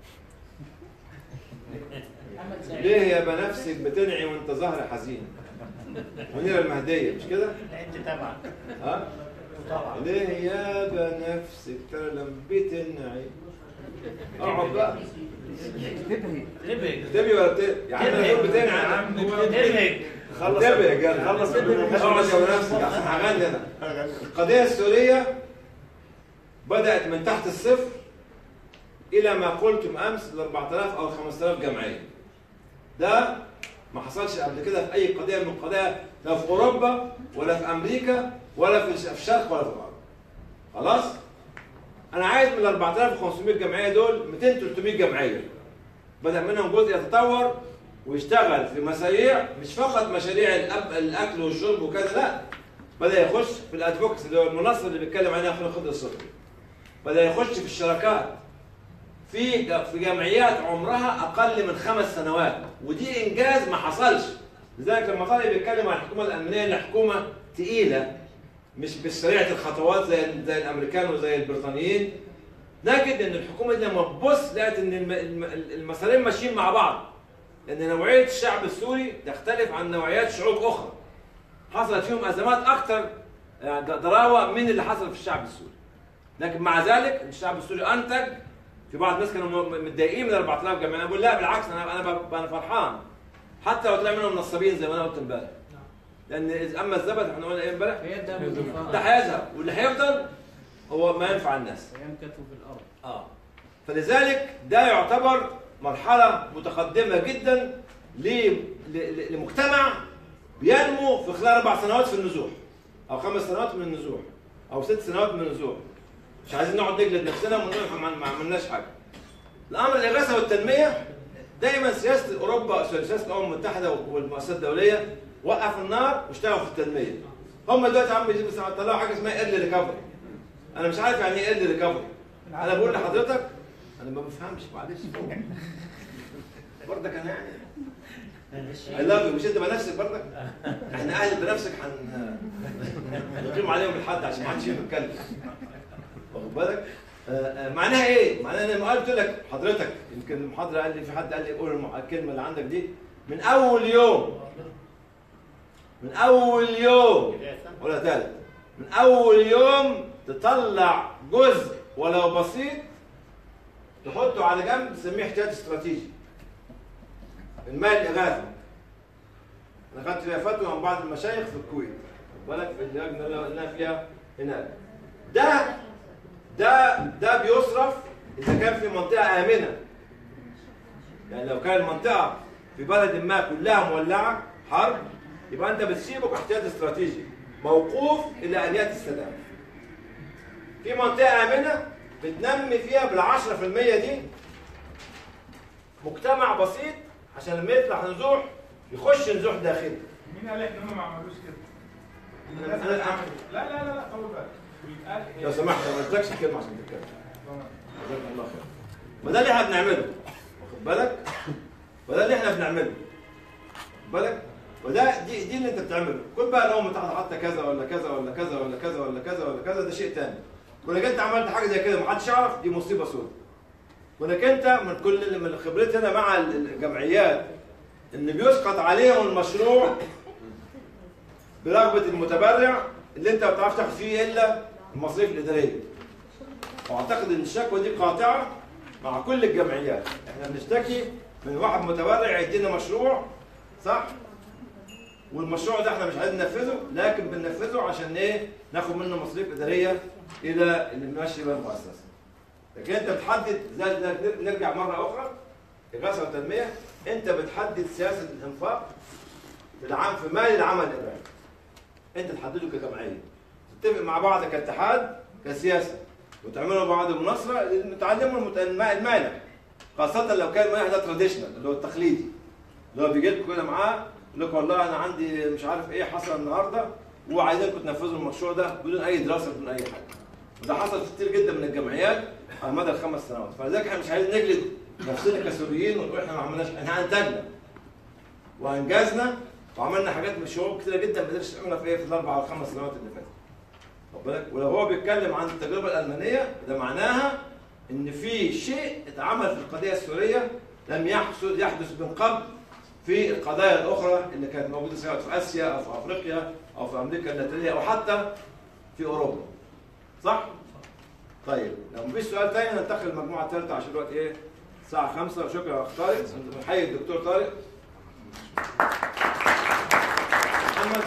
ليه يا بنفسك بتنعي وانت ظهر حزين؟ منيره المهديه مش كده؟ انت تبعك ها؟ طبعا ليه يا بنفسك ترى لما بتنعي اقعد بقى انتبهي انتبهي ولا بت... يا عم انا بقول بتنعي انا انتبهي خلص انتبه يا جدع خلص اقعد يا بنفسك عشان هغني انا القضيه السوريه بدات من تحت الصفر الى ما قلتم امس ال 4000 او 5000 جمعيه ده ما حصلش قبل كده في اي قضيه من القضايا لا في اوروبا ولا في امريكا ولا في في الشرق ولا في الغرب خلاص انا عايز من ال 4500 جمعيه دول 200 300 جمعيه بدا منهم جزء يتطور ويشتغل في مشاريع مش فقط مشاريع الأب الاكل والشرب وكذا لا بدا يخش في الادفوكس اللي هو المنصه اللي بيتكلم عنها اخونا خضر الصبحي بدا يخش في الشراكات في ج- في جمعيات عمرها اقل من خمس سنوات ودي انجاز ما حصلش لذلك لما طالب بيتكلم عن الحكومه الامنيه انها حكومه ثقيله مش بسريعه الخطوات زي زي الامريكان وزي البريطانيين نجد ان الحكومه دي لما تبص لقت ان الم- الم- المسارين ماشيين مع بعض لان نوعيه الشعب السوري تختلف عن نوعيات شعوب اخرى حصلت فيهم ازمات اكثر يعني ضراوه من اللي حصل في الشعب السوري لكن مع ذلك الشعب السوري انتج في بعض الناس كانوا م- متضايقين من 4000 جمعيه انا بقول لا بالعكس انا انا ب- انا فرحان حتى لو طلع منهم نصابين زي ما انا قلت امبارح لان إذا اما الزبد احنا قلنا ايه امبارح ده هيذهب واللي هيفضل هو ما ينفع الناس ينكتوا في الارض اه فلذلك ده يعتبر مرحلة متقدمة جدا ل- ل- لمجتمع بينمو في خلال أربع سنوات في النزوح أو خمس سنوات من النزوح أو ست سنوات من النزوح مش عايزين نقعد نجلد نفسنا ونقول إحنا ما ما عملناش حاجة الأمر الإغاثة والتنمية دايما سياسة أوروبا سياسة الأمم المتحدة والمؤسسات الدولية وقف النار واشتغلوا في التنمية هم دلوقتي عم بيجيبوا طلعوا حاجة اسمها ايرلي ريكفري أنا مش عارف يعني إيه ايرلي ريكفري أنا بقول لحضرتك انا ما بفهمش معلش برضك انا يعني I love you مش انت بنفسك برضك احنا اهل بنفسك هن نقيم عليهم الحد عشان ما حدش فيهم يتكلم واخد بالك آه، آه، معناها ايه؟ معناها انا لما قلت لك حضرتك يمكن المحاضره قال لي في حد قال لي قول الم- الكلمه اللي عندك دي من اول يوم من اول يوم ولا ثالث من اول يوم تطلع جزء ولو بسيط تحطه على جنب تسميه احتياط استراتيجي المال الاغاثه انا خدت فيها فتوى من بعض المشايخ في الكويت خد بالك في اللجنه اللي قلنا فيها هناك ده ده ده بيصرف اذا كان في منطقه امنه يعني لو كان المنطقه في بلد ما كلها مولعه حرب يبقى انت بتسيبه كاحتياط استراتيجي موقوف الى ان ياتي السلام في منطقه امنه بتنمي فيها بالعشرة في المية دي مجتمع بسيط عشان لما يطلع نزوح يخش نزوح داخلي مين قال لك ان هم ما عملوش كده؟ أنا- الناس أنا- اللي عملت- لا لا لا لا طول بالك بيتقال لو سمحت ما قلتلكش الكلمة عشان تتكلم جزاك الله خير ما ده اللي احنا بنعمله واخد بالك وده اللي احنا بنعمله واخد بالك وده دي دي اللي انت بتعمله كل بقى الامم المتحده حاطه كذا ولا كذا ولا كذا ولا كذا ولا كذا ولا كذا ده شيء تاني كونك انت عملت حاجه زي كده محدش يعرف دي مصيبه سوداء كونك انت من كل من خبرتنا مع الجمعيات ان بيسقط عليهم المشروع برغبه المتبرع اللي انت ما بتعرفش تاخد فيه الا المصاريف الاداريه واعتقد ان الشكوى دي قاطعه مع كل الجمعيات احنا بنشتكي من واحد متبرع يدينا مشروع صح والمشروع ده احنا مش عايزين ننفذه لكن بننفذه عشان ايه ناخد منه مصاريف اداريه الى اللي ماشي بيها المؤسسه لكن انت بتحدد زي زي نرجع مره اخرى اغاثه وتنميه انت بتحدد سياسه الانفاق في العام في مال العمل الاداري انت تحدده كجمعيه تتفق مع بعض كاتحاد كسياسه وتعملوا بعض مناصره تعلموا المت- الم- المانع خاصه لو كان المانع ده تراديشنال اللي هو التقليدي اللي هو بيجي لكم كده معاه يقول لك والله انا عندي مش عارف ايه حصل النهارده وعايزينكم تنفذوا المشروع ده بدون اي دراسه بدون اي حاجه وده حصل في كتير جدا من الجمعيات على مدى الخمس سنوات فلذلك احنا مش عايزين نجلد نفسنا كسوريين ونقول احنا ما عملناش احنا انتجنا وانجزنا وعملنا حاجات من شعوب كتيره جدا ما قدرش تعملها في ايه في الاربع او الخمس سنوات اللي فاتت خد بالك ولو هو بيتكلم عن التجربه الالمانيه ده معناها ان في شيء اتعمل في القضيه السوريه لم يحصل يحدث من قبل في القضايا الاخرى اللي كانت موجوده سواء في اسيا او في افريقيا او في امريكا اللاتينيه او حتى في اوروبا صح؟ طيب لو مفيش سؤال تاني ننتقل للمجموعه الثالثه عشان الوقت ايه؟ الساعه 5 وشكرا يا اخ طارق نحيي الدكتور طارق محمد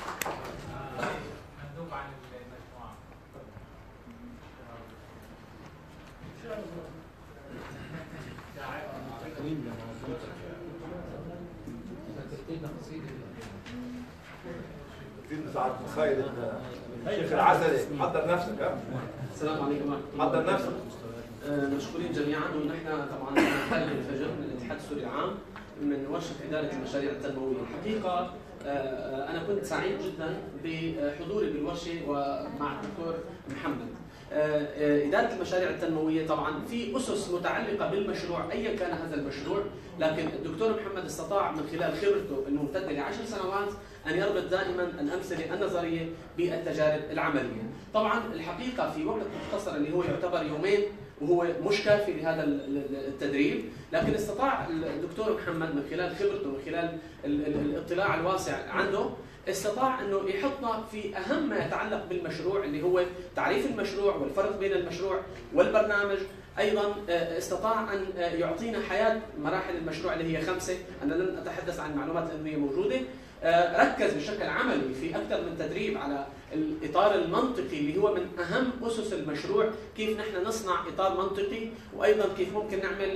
في ساعة خير الشيخ العسلي حضر نفسك ها السلام عليكم ورحمه الله حضر وبركاته. نفسك آه، مشكورين جميعا ونحن طبعا خالد الفجر من الاتحاد السوري العام من ورشه اداره المشاريع التنمويه، الحقيقه آه، آه، انا كنت سعيد جدا بحضوري بالورشه ومع الدكتور محمد. آه، آه، إدارة المشاريع التنموية طبعا في أسس متعلقة بالمشروع أيا كان هذا المشروع لكن الدكتور محمد استطاع من خلال خبرته الممتدة لعشر سنوات أن يربط دائما الأمثلة النظرية بالتجارب العملية طبعا الحقيقة في وقت مختصر اللي هو يعتبر يومين وهو مش كافي لهذا ال- ال- التدريب لكن استطاع الدكتور محمد من خلال خبرته من خلال ال- ال- الاطلاع الواسع عنده استطاع انه يحطنا في اهم ما يتعلق بالمشروع اللي هو تعريف المشروع والفرق بين المشروع والبرنامج ايضا آه، استطاع ان آه، يعطينا حياه مراحل المشروع اللي هي خمسه انا لن اتحدث عن المعلومات لانه هي موجوده آه، ركز بشكل عملي في اكثر من تدريب على الاطار المنطقي اللي هو من اهم اسس المشروع كيف نحن نصنع اطار منطقي وايضا كيف ممكن نعمل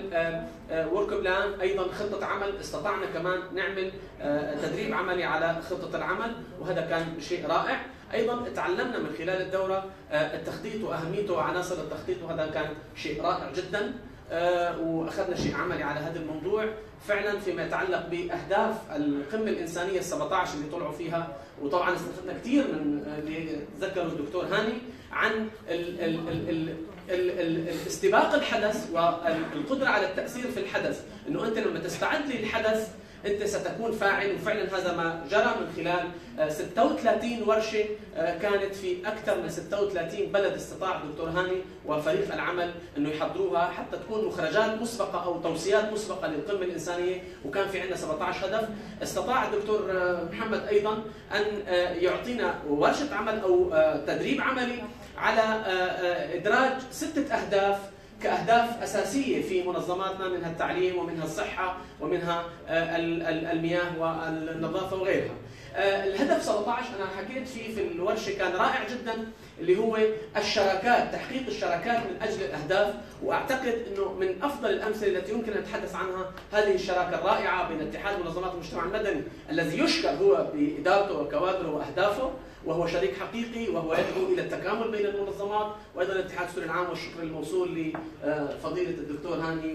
ورك بلان ايضا خطه عمل استطعنا كمان نعمل آه، تدريب عملي على خطه العمل وهذا كان شيء رائع ايضا تعلمنا من خلال الدوره آه، التخطيط واهميته وعناصر التخطيط وهذا كان شيء رائع جدا آه، واخذنا شيء عملي على هذا الموضوع فعلا فيما يتعلق باهداف القمه الانسانيه ال 17 اللي طلعوا فيها وطبعا استفدنا كثير من آه، اللي ذكره الدكتور هاني عن ال ال ال ال ال- ال- ال- استباق الحدث والقدره على التاثير في الحدث انه انت لما تستعد للحدث انت ستكون فاعل وفعلا هذا ما جرى من خلال آه، 36 ورشه آه، كانت في اكثر من 36 بلد استطاع الدكتور هاني وفريق العمل انه يحضروها حتى تكون مخرجات مسبقه او توصيات مسبقه للقمه الانسانيه وكان في عندنا 17 هدف استطاع الدكتور آه، محمد ايضا ان آه، يعطينا ورشه عمل او آه، تدريب عملي على آه، آه، ادراج سته اهداف كأهداف أساسية في منظماتنا منها التعليم ومنها الصحة ومنها آه، ال- ال- المياه والنظافة وغيرها آه، الهدف 17 أنا حكيت فيه في الورشة كان رائع جدا اللي هو الشراكات تحقيق الشراكات من أجل الأهداف وأعتقد أنه من أفضل الأمثلة التي يمكن أن نتحدث عنها هذه الشراكة الرائعة بين اتحاد منظمات المجتمع المدني الذي يشكر هو بإدارته وكوادره وأهدافه وهو شريك حقيقي وهو يدعو الى التكامل بين المنظمات وايضا الاتحاد السوري العام والشكر الموصول لفضيله الدكتور هاني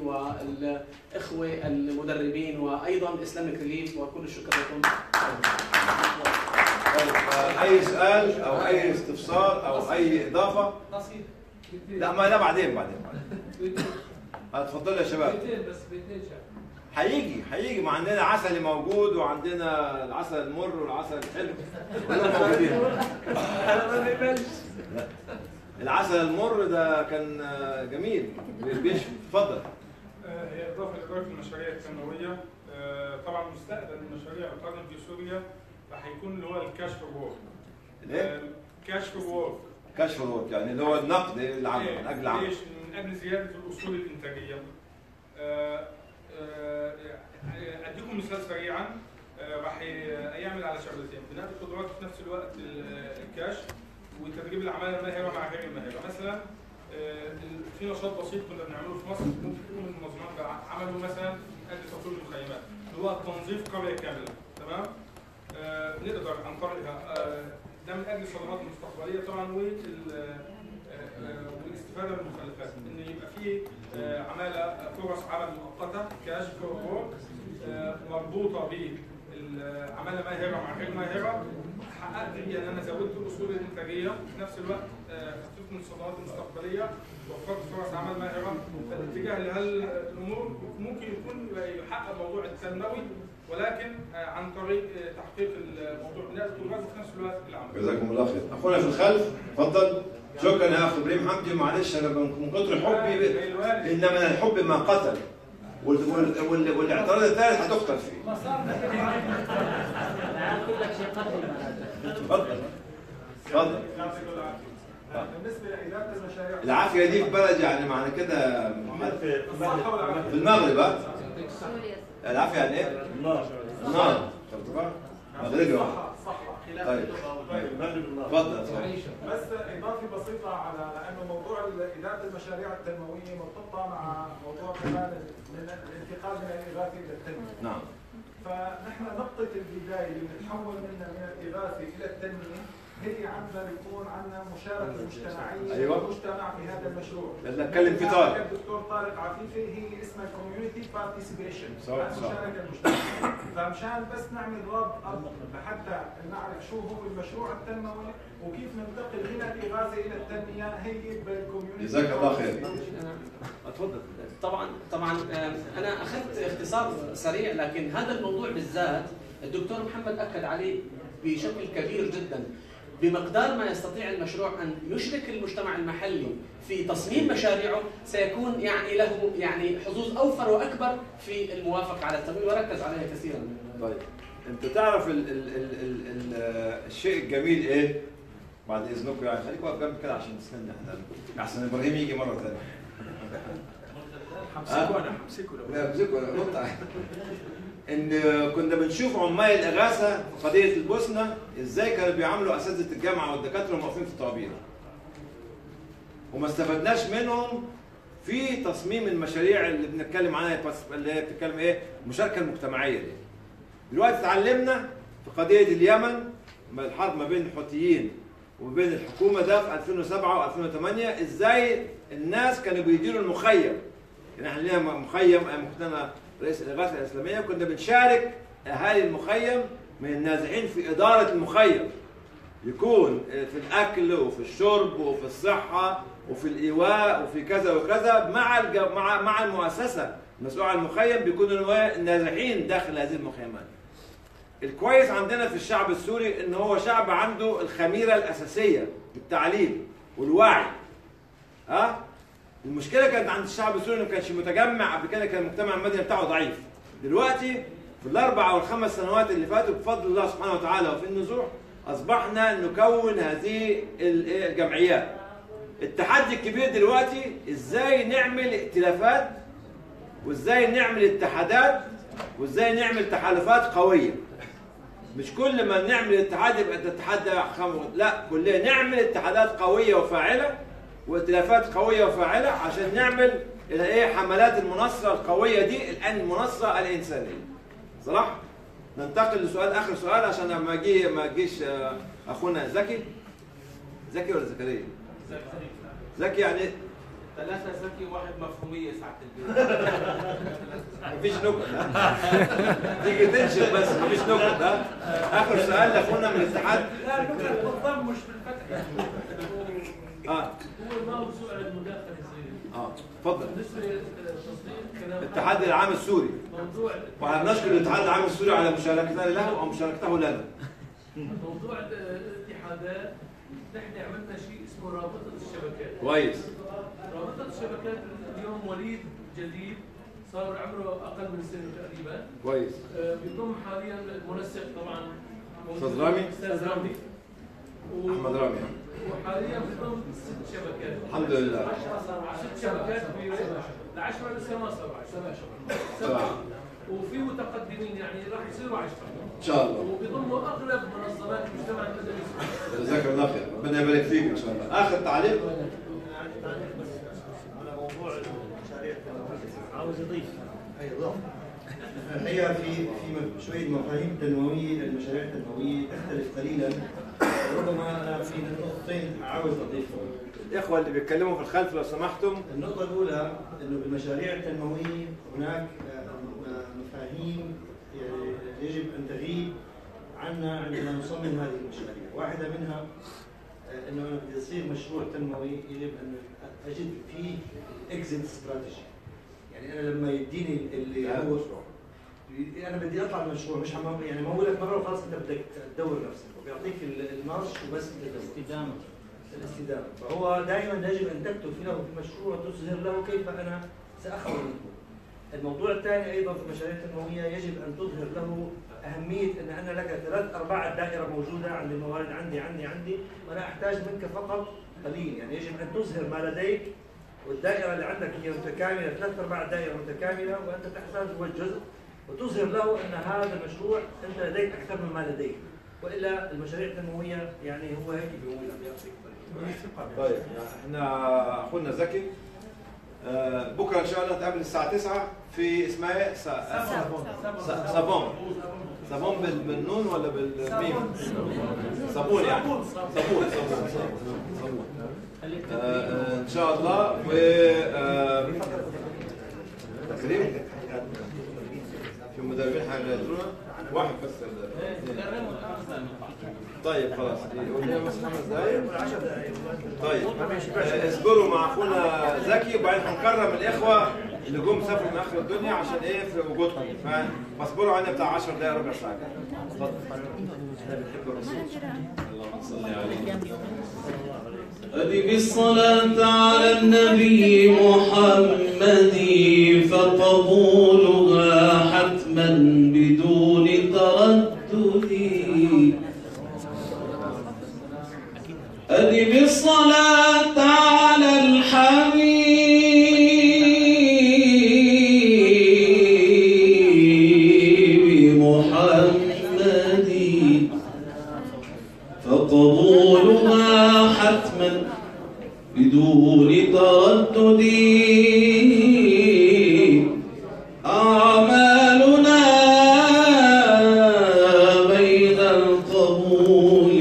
والاخوه المدربين وايضا اسلامك ريليف وكل الشكر لكم. طيب، آه، اي سؤال او اي استفسار او اي اضافه نصير لا ما لا بعدين بعدين بعدين آه، اتفضلوا يا شباب بيتين بس بيتين شعب هيجي هيجي ما عندنا عسل موجود وعندنا العسل المر والعسل الحلو كلهم موجودين انا ما بيقبلش لا. العسل المر ده كان آه، جميل بيشفي اتفضل آه، هي اضافه لاداره المشاريع التنمويه آه، طبعا مستقبل المشاريع القادم في سوريا راح يكون اللي هو الكاش فور وورك الايه؟ كاش فور وورك كشف الورك يعني اللي هو النقد العمل من اجل العمل ليش؟ من اجل زياده الاصول الانتاجيه. آه، آه، اديكم مثال سريعا آه، راح ي- يعمل على شغلتين بناء القدرات في نفس الوقت ال- الكاش وتدريب العماله الماهره مع غير الماهره مثلا آه، ال- في نشاط بسيط كنا بنعمله في مصر ممكن تكون المنظمات بقى عملوا مثلا من اجل تطوير المخيمات اللي هو تنظيف قريه كامله تمام آه، نقدر عن طريقها آه، ده من اجل الصدمات المستقبليه طبعا وال آه، آه، والاستفاده من المخلفات ان يبقى في آه، عماله فرص عمل مؤقته كاش فور مربوطه بالعماله ماهره مع غير ماهره حققت بيها ان انا زودت الاصول الانتاجيه في نفس الوقت آه، خففت من الصدمات المستقبليه وفرت فرص عمل ماهره فالاتجاه لهالامور ممكن يكون يحقق موضوع التنموي ولكن آه، عن طريق آه، تحقيق الموضوع بناء القدرات وفي نفس الوقت العمل جزاكم الله خير اخونا في الخلف اتفضل شكرا يا اخ ابراهيم حمدي معلش انا من كتر حبي ب- ان من الحب ما قتل وال- وال- وال- والاعتراض الثالث هتقتل فيه اتفضل اتفضل بالنسبه لاداره المشاريع العافيه دي في بلد يعني معنى كده في المغرب ها؟ العافيه يعني ايه؟ النار النار شفت بقى؟ مغربي واحد. صحة خلاف طيب اتفضل اتفضل. بس اضافه بسيطه على لانه موضوع اداره المشاريع التنمويه مرتبطه مع موضوع كمان من الانتقال من الاغاثه الى التنميه. نعم فنحن نقطه البدايه اللي بنتحول منها من الاغاثه الى التنميه هي عندنا بيكون عندنا مشاركه مجتمعيه أيوة. للمجتمع في هذا المشروع بدنا نتكلم في طارق. الدكتور طارق عفيفي هي اسمها كوميونتي بارتيسيبيشن صح، صح. المشاركه المجتمعيه فمشان بس نعمل ربط لحتى نعرف شو هو المشروع التنموي وكيف ننتقل من الاغاثه الى التنميه هي بالكوميونتي جزاك الله خير. اتفضل طبعا طبعا آه، انا اخذت اختصار سريع لكن هذا الموضوع بالذات الدكتور محمد اكد عليه بشكل كبير جدا بمقدار ما يستطيع المشروع ان يشرك المجتمع المحلي في تصميم مشاريعه سيكون يعني له يعني حظوظ اوفر واكبر في الموافقه على التمويل وركز عليها كثيرا طيب انت تعرف ال ال ال ال ال الشيء الجميل ايه؟ بعد اذنكم يعني خليك واقف جنب كده عشان تسندنا احنا احسن ابراهيم يجي مره ثانيه حمسكوا انا حمسكوا لا امسكوا انا نط عليه. ان كنا بنشوف عمال الاغاثه في قضيه البوسنه ازاي كانوا بيعاملوا اساتذه الجامعه والدكاتره وهم واقفين في الطوابير وما استفدناش منهم في تصميم المشاريع اللي بنتكلم عنها بس- اللي هي بتتكلم ايه المشاركه المجتمعيه دي دلوقتي اتعلمنا في قضيه اليمن ما الحرب ما بين الحوثيين وبين الحكومه ده في 2007 و2008 ازاي الناس كانوا بيديروا المخيم يعني احنا لينا مخيم ايام كنت انا رئيس الاغاثه الاسلاميه كنا بنشارك اهالي المخيم من النازحين في اداره المخيم يكون في الاكل وفي الشرب وفي الصحه وفي الايواء وفي كذا وكذا مع الج... مع مع المؤسسه المسؤوله عن المخيم بيكونوا النازحين داخل هذه المخيمات. الكويس عندنا في الشعب السوري ان هو شعب عنده الخميره الاساسيه بالتعليم والوعي. ها؟ المشكله كانت عند الشعب السوري انه ما كانش متجمع قبل كده كان المجتمع المدني بتاعه ضعيف. دلوقتي في الاربع او الخمس سنوات اللي فاتوا بفضل الله سبحانه وتعالى وفي النزوح اصبحنا نكون هذه الجمعيات. التحدي الكبير دلوقتي ازاي نعمل ائتلافات وازاي نعمل اتحادات وازاي نعمل تحالفات قويه. مش كل ما نعمل اتحاد يبقى الاتحاد ده خمر لا كلنا نعمل اتحادات قويه وفاعله وائتلافات قويه وفاعله عشان نعمل ايه حملات المناصره القويه دي الان المناصره الانسانيه صلاح ننتقل لسؤال اخر سؤال عشان لما اجي ما اجيش آه، اخونا زكي زكي ولا زكريا زكي يعني ثلاثة زكي وواحد مفهومية ساعة البيت مفيش نكت ها؟ تيجي تنشف بس مفيش نكت ها اخر سؤال لاخونا من الاتحاد لا النكت بالضم مش بالفتح اه هو موضوع المداخله صغيره اه اتفضل بالنسبه لتصديق كلام الاتحاد العام السوري موضوع واحنا بنشكر الاتحاد العام السوري على مشاركتنا له او مشاركته لنا موضوع الاتحادات نحن عملنا شيء اسمه رابطه الشبكات كويس. رابطه الشبكات اليوم وليد جديد صار عمره اقل من سنه تقريبا كويس آه، بيضم حاليا المنسق طبعا موجود. أستاذ رامي؟ استاذ رامي و- احمد رامي وحاليا بيضم ست شبكات الحمد لله. ست شبكات كبيره العشره لسه ما صاروا عشرة سبعة. سبعه وفي متقدمين يعني راح يصيروا عشره ان شاء الله وبيضموا اغلب منظمات المجتمع المدني جزاك الله خير ربنا يبارك فيك ان شاء الله اخر تعليق على موضوع المشاريع عاوز اضيف ايوه هي في في شويه مفاهيم تنمويه المشاريع التنمويه تختلف قليلا ربما انا في نقطتين عاوز اضيفهم الاخوه اللي بيتكلموا في الخلف لو سمحتم النقطة الأولى أنه بالمشاريع التنموية هناك آه، مفاهيم يعني يجب أن تغيب عنا عندما نصمم هذه المشاريع، واحدة منها آه، أنه أنا بدي يصير مشروع تنموي يجب أن أجد فيه اكزيت استراتيجي. يعني أنا لما يديني اللي هو انا بدي اطلع من المشروع مش حمام يعني مولك مره وخلاص انت بدك تدور نفسك وبيعطيك ال- المارش وبس الاستدامه الاستدامه فهو دائما يجب ان تكتب له في المشروع تظهر له كيف انا ساخرج منه الموضوع الثاني ايضا في المشاريع التنمويه يجب ان تظهر له اهميه ان انا لك ثلاث ارباع الدائره موجوده عندي الموارد عندي عندي عندي وانا احتاج منك فقط قليل يعني يجب ان تظهر ما لديك والدائره اللي عندك هي متكامله ثلاث ارباع الدائره متكامله وانت تحتاج هو الجزء وتظهر له ان هذا المشروع انت لديك اكثر مما لديك والا المشاريع التنمويه يعني هو هيك بيقول عم يعطيك طيب احنا اخونا زكي آه، بكره ان شاء الله نتقابل الساعه 9 في اسمها ايه؟ سا- س- صابون صابون بال- بالنون ولا بالميم؟ صابون يعني صابون صابون صابون صابون آه، آه، ان شاء الله و آه، تكريم في مدربين حاجه يدرونا واحد بس طيب خلاص يقول لنا بس خمس دقايق طيب آه، اصبروا مع اخونا زكي وبعدين هنكرم الاخوه اللي جم سافروا من اخر الدنيا عشان ايه في وجودكم ف- فاصبروا علينا بتاع 10 دقايق ربع ساعه كده. اتفضل بحب الرسول اللهم صل عليه أدب الصلاة على النبي محمد فقبولها حتما بدون تردد أدب الصلاة على الحبيب محمد فقبولها حتما بدون تردد أعمالنا بين القبول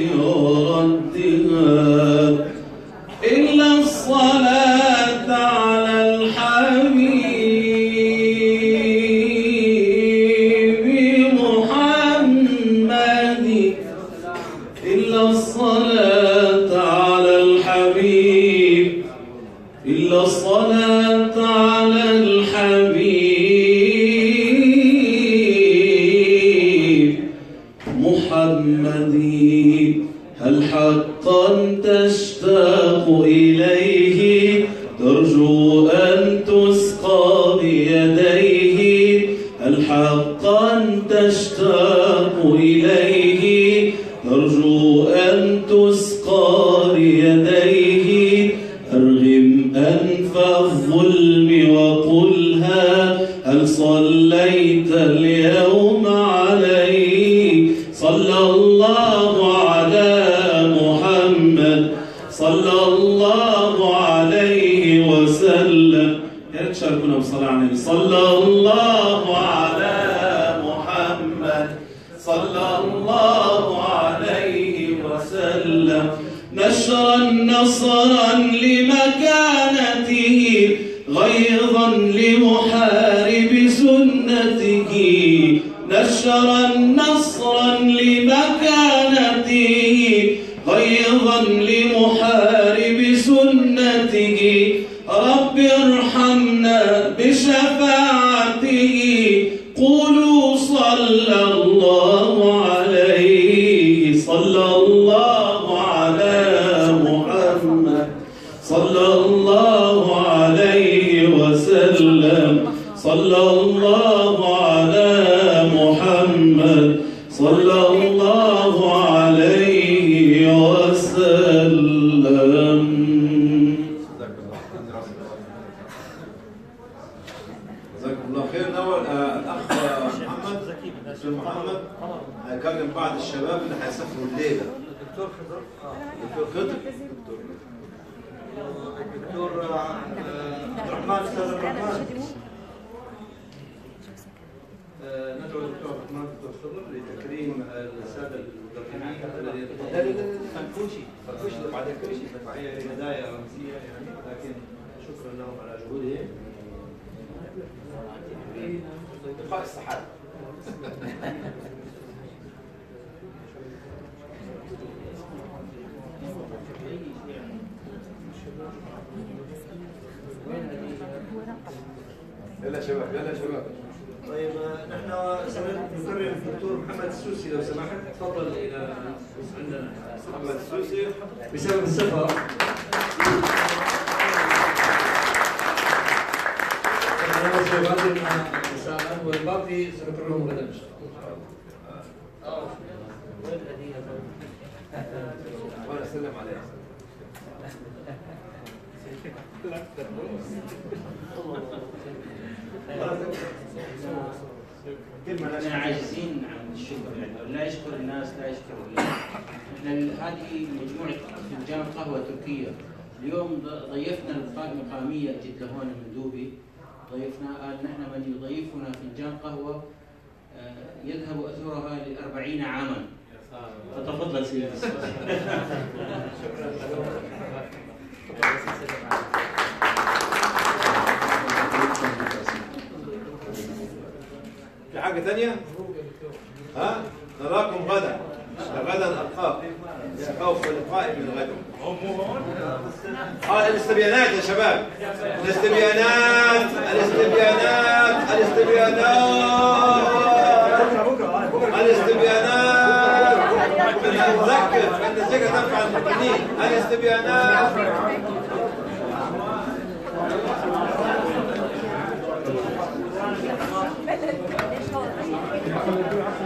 وردها إلا الصلاة على الحبيب محمد إلا الصلاة على الحبيب إلا الصلاة على الحبيب محمد هل حقا تشتاق إليه ترجو أن تسقى بيديه هل حقا تشتاق إليه ترجو أن تسقى بيديه أرغم أنف الظلم وقلها هل صليت اليوم عليه صلى الله على محمد صلى الله عليه وسلم يا ريت تشاركونا بصلاة على النبي صلى الله على محمد صلى الله عليه وسلم نشرا نصرا لمكانته غيظا لمحارب سنته نشرا نصرا لمكانته غيظا لمحارب سنته رب ارحمنا بشفاعته قولوا صلى الله عليه صلى الله على محمد صلى الله عليه وسلم صلى الله على محمد صلى الله عليه وسلم جزاكم الله خير الاول آه، الاخ محمد دكتور محمد هيكلم بعض الشباب اللي هيسافروا الليله دكتور خضر دكتور خضر دكتور عبد الرحمن استاذ عبد الرحمن آه، ندعو الدكتور عبد الرحمن دكتور خضر لتكريم الساده المدربين الذين لا لا لا فنكوشي فنكوشي بعدين كوشي هي هدايا رمزيه يعني لكن شكرا لهم على جهودهم في لقاء السحاب يلا شباب يلا شباب طيب آه، نحن سنكرم الدكتور محمد السوسي لو سمحت تفضل الى عندنا محمد السوسي بسبب السفر أنا سأقدم رسالة والباقي سنكرمه غدا إن شاء الله. وانا اسلم عليه احنا عاجزين عن الشكر يعني لا يشكر الناس لا يشكر الله احنا هذه مجموعه فنجان قهوه تركيه اليوم ض- ضيفنا القائمة المقامية جد لهون المندوبي ضيفنا قال نحن من يضيفنا فنجان قهوة آه، يذهب أثرها لأربعين عاما فتفضل سيدي في حاجة ثانية؟ ها؟ نراكم غدا غدا ألقاكم سوف لقائي من غد اه الاستبيانات يا شباب الاستبيانات الاستبيانات الاستبيانات الاستبيانات انا اذكر فان الذكر تنفع المؤمنين الاستبيانات ليش هو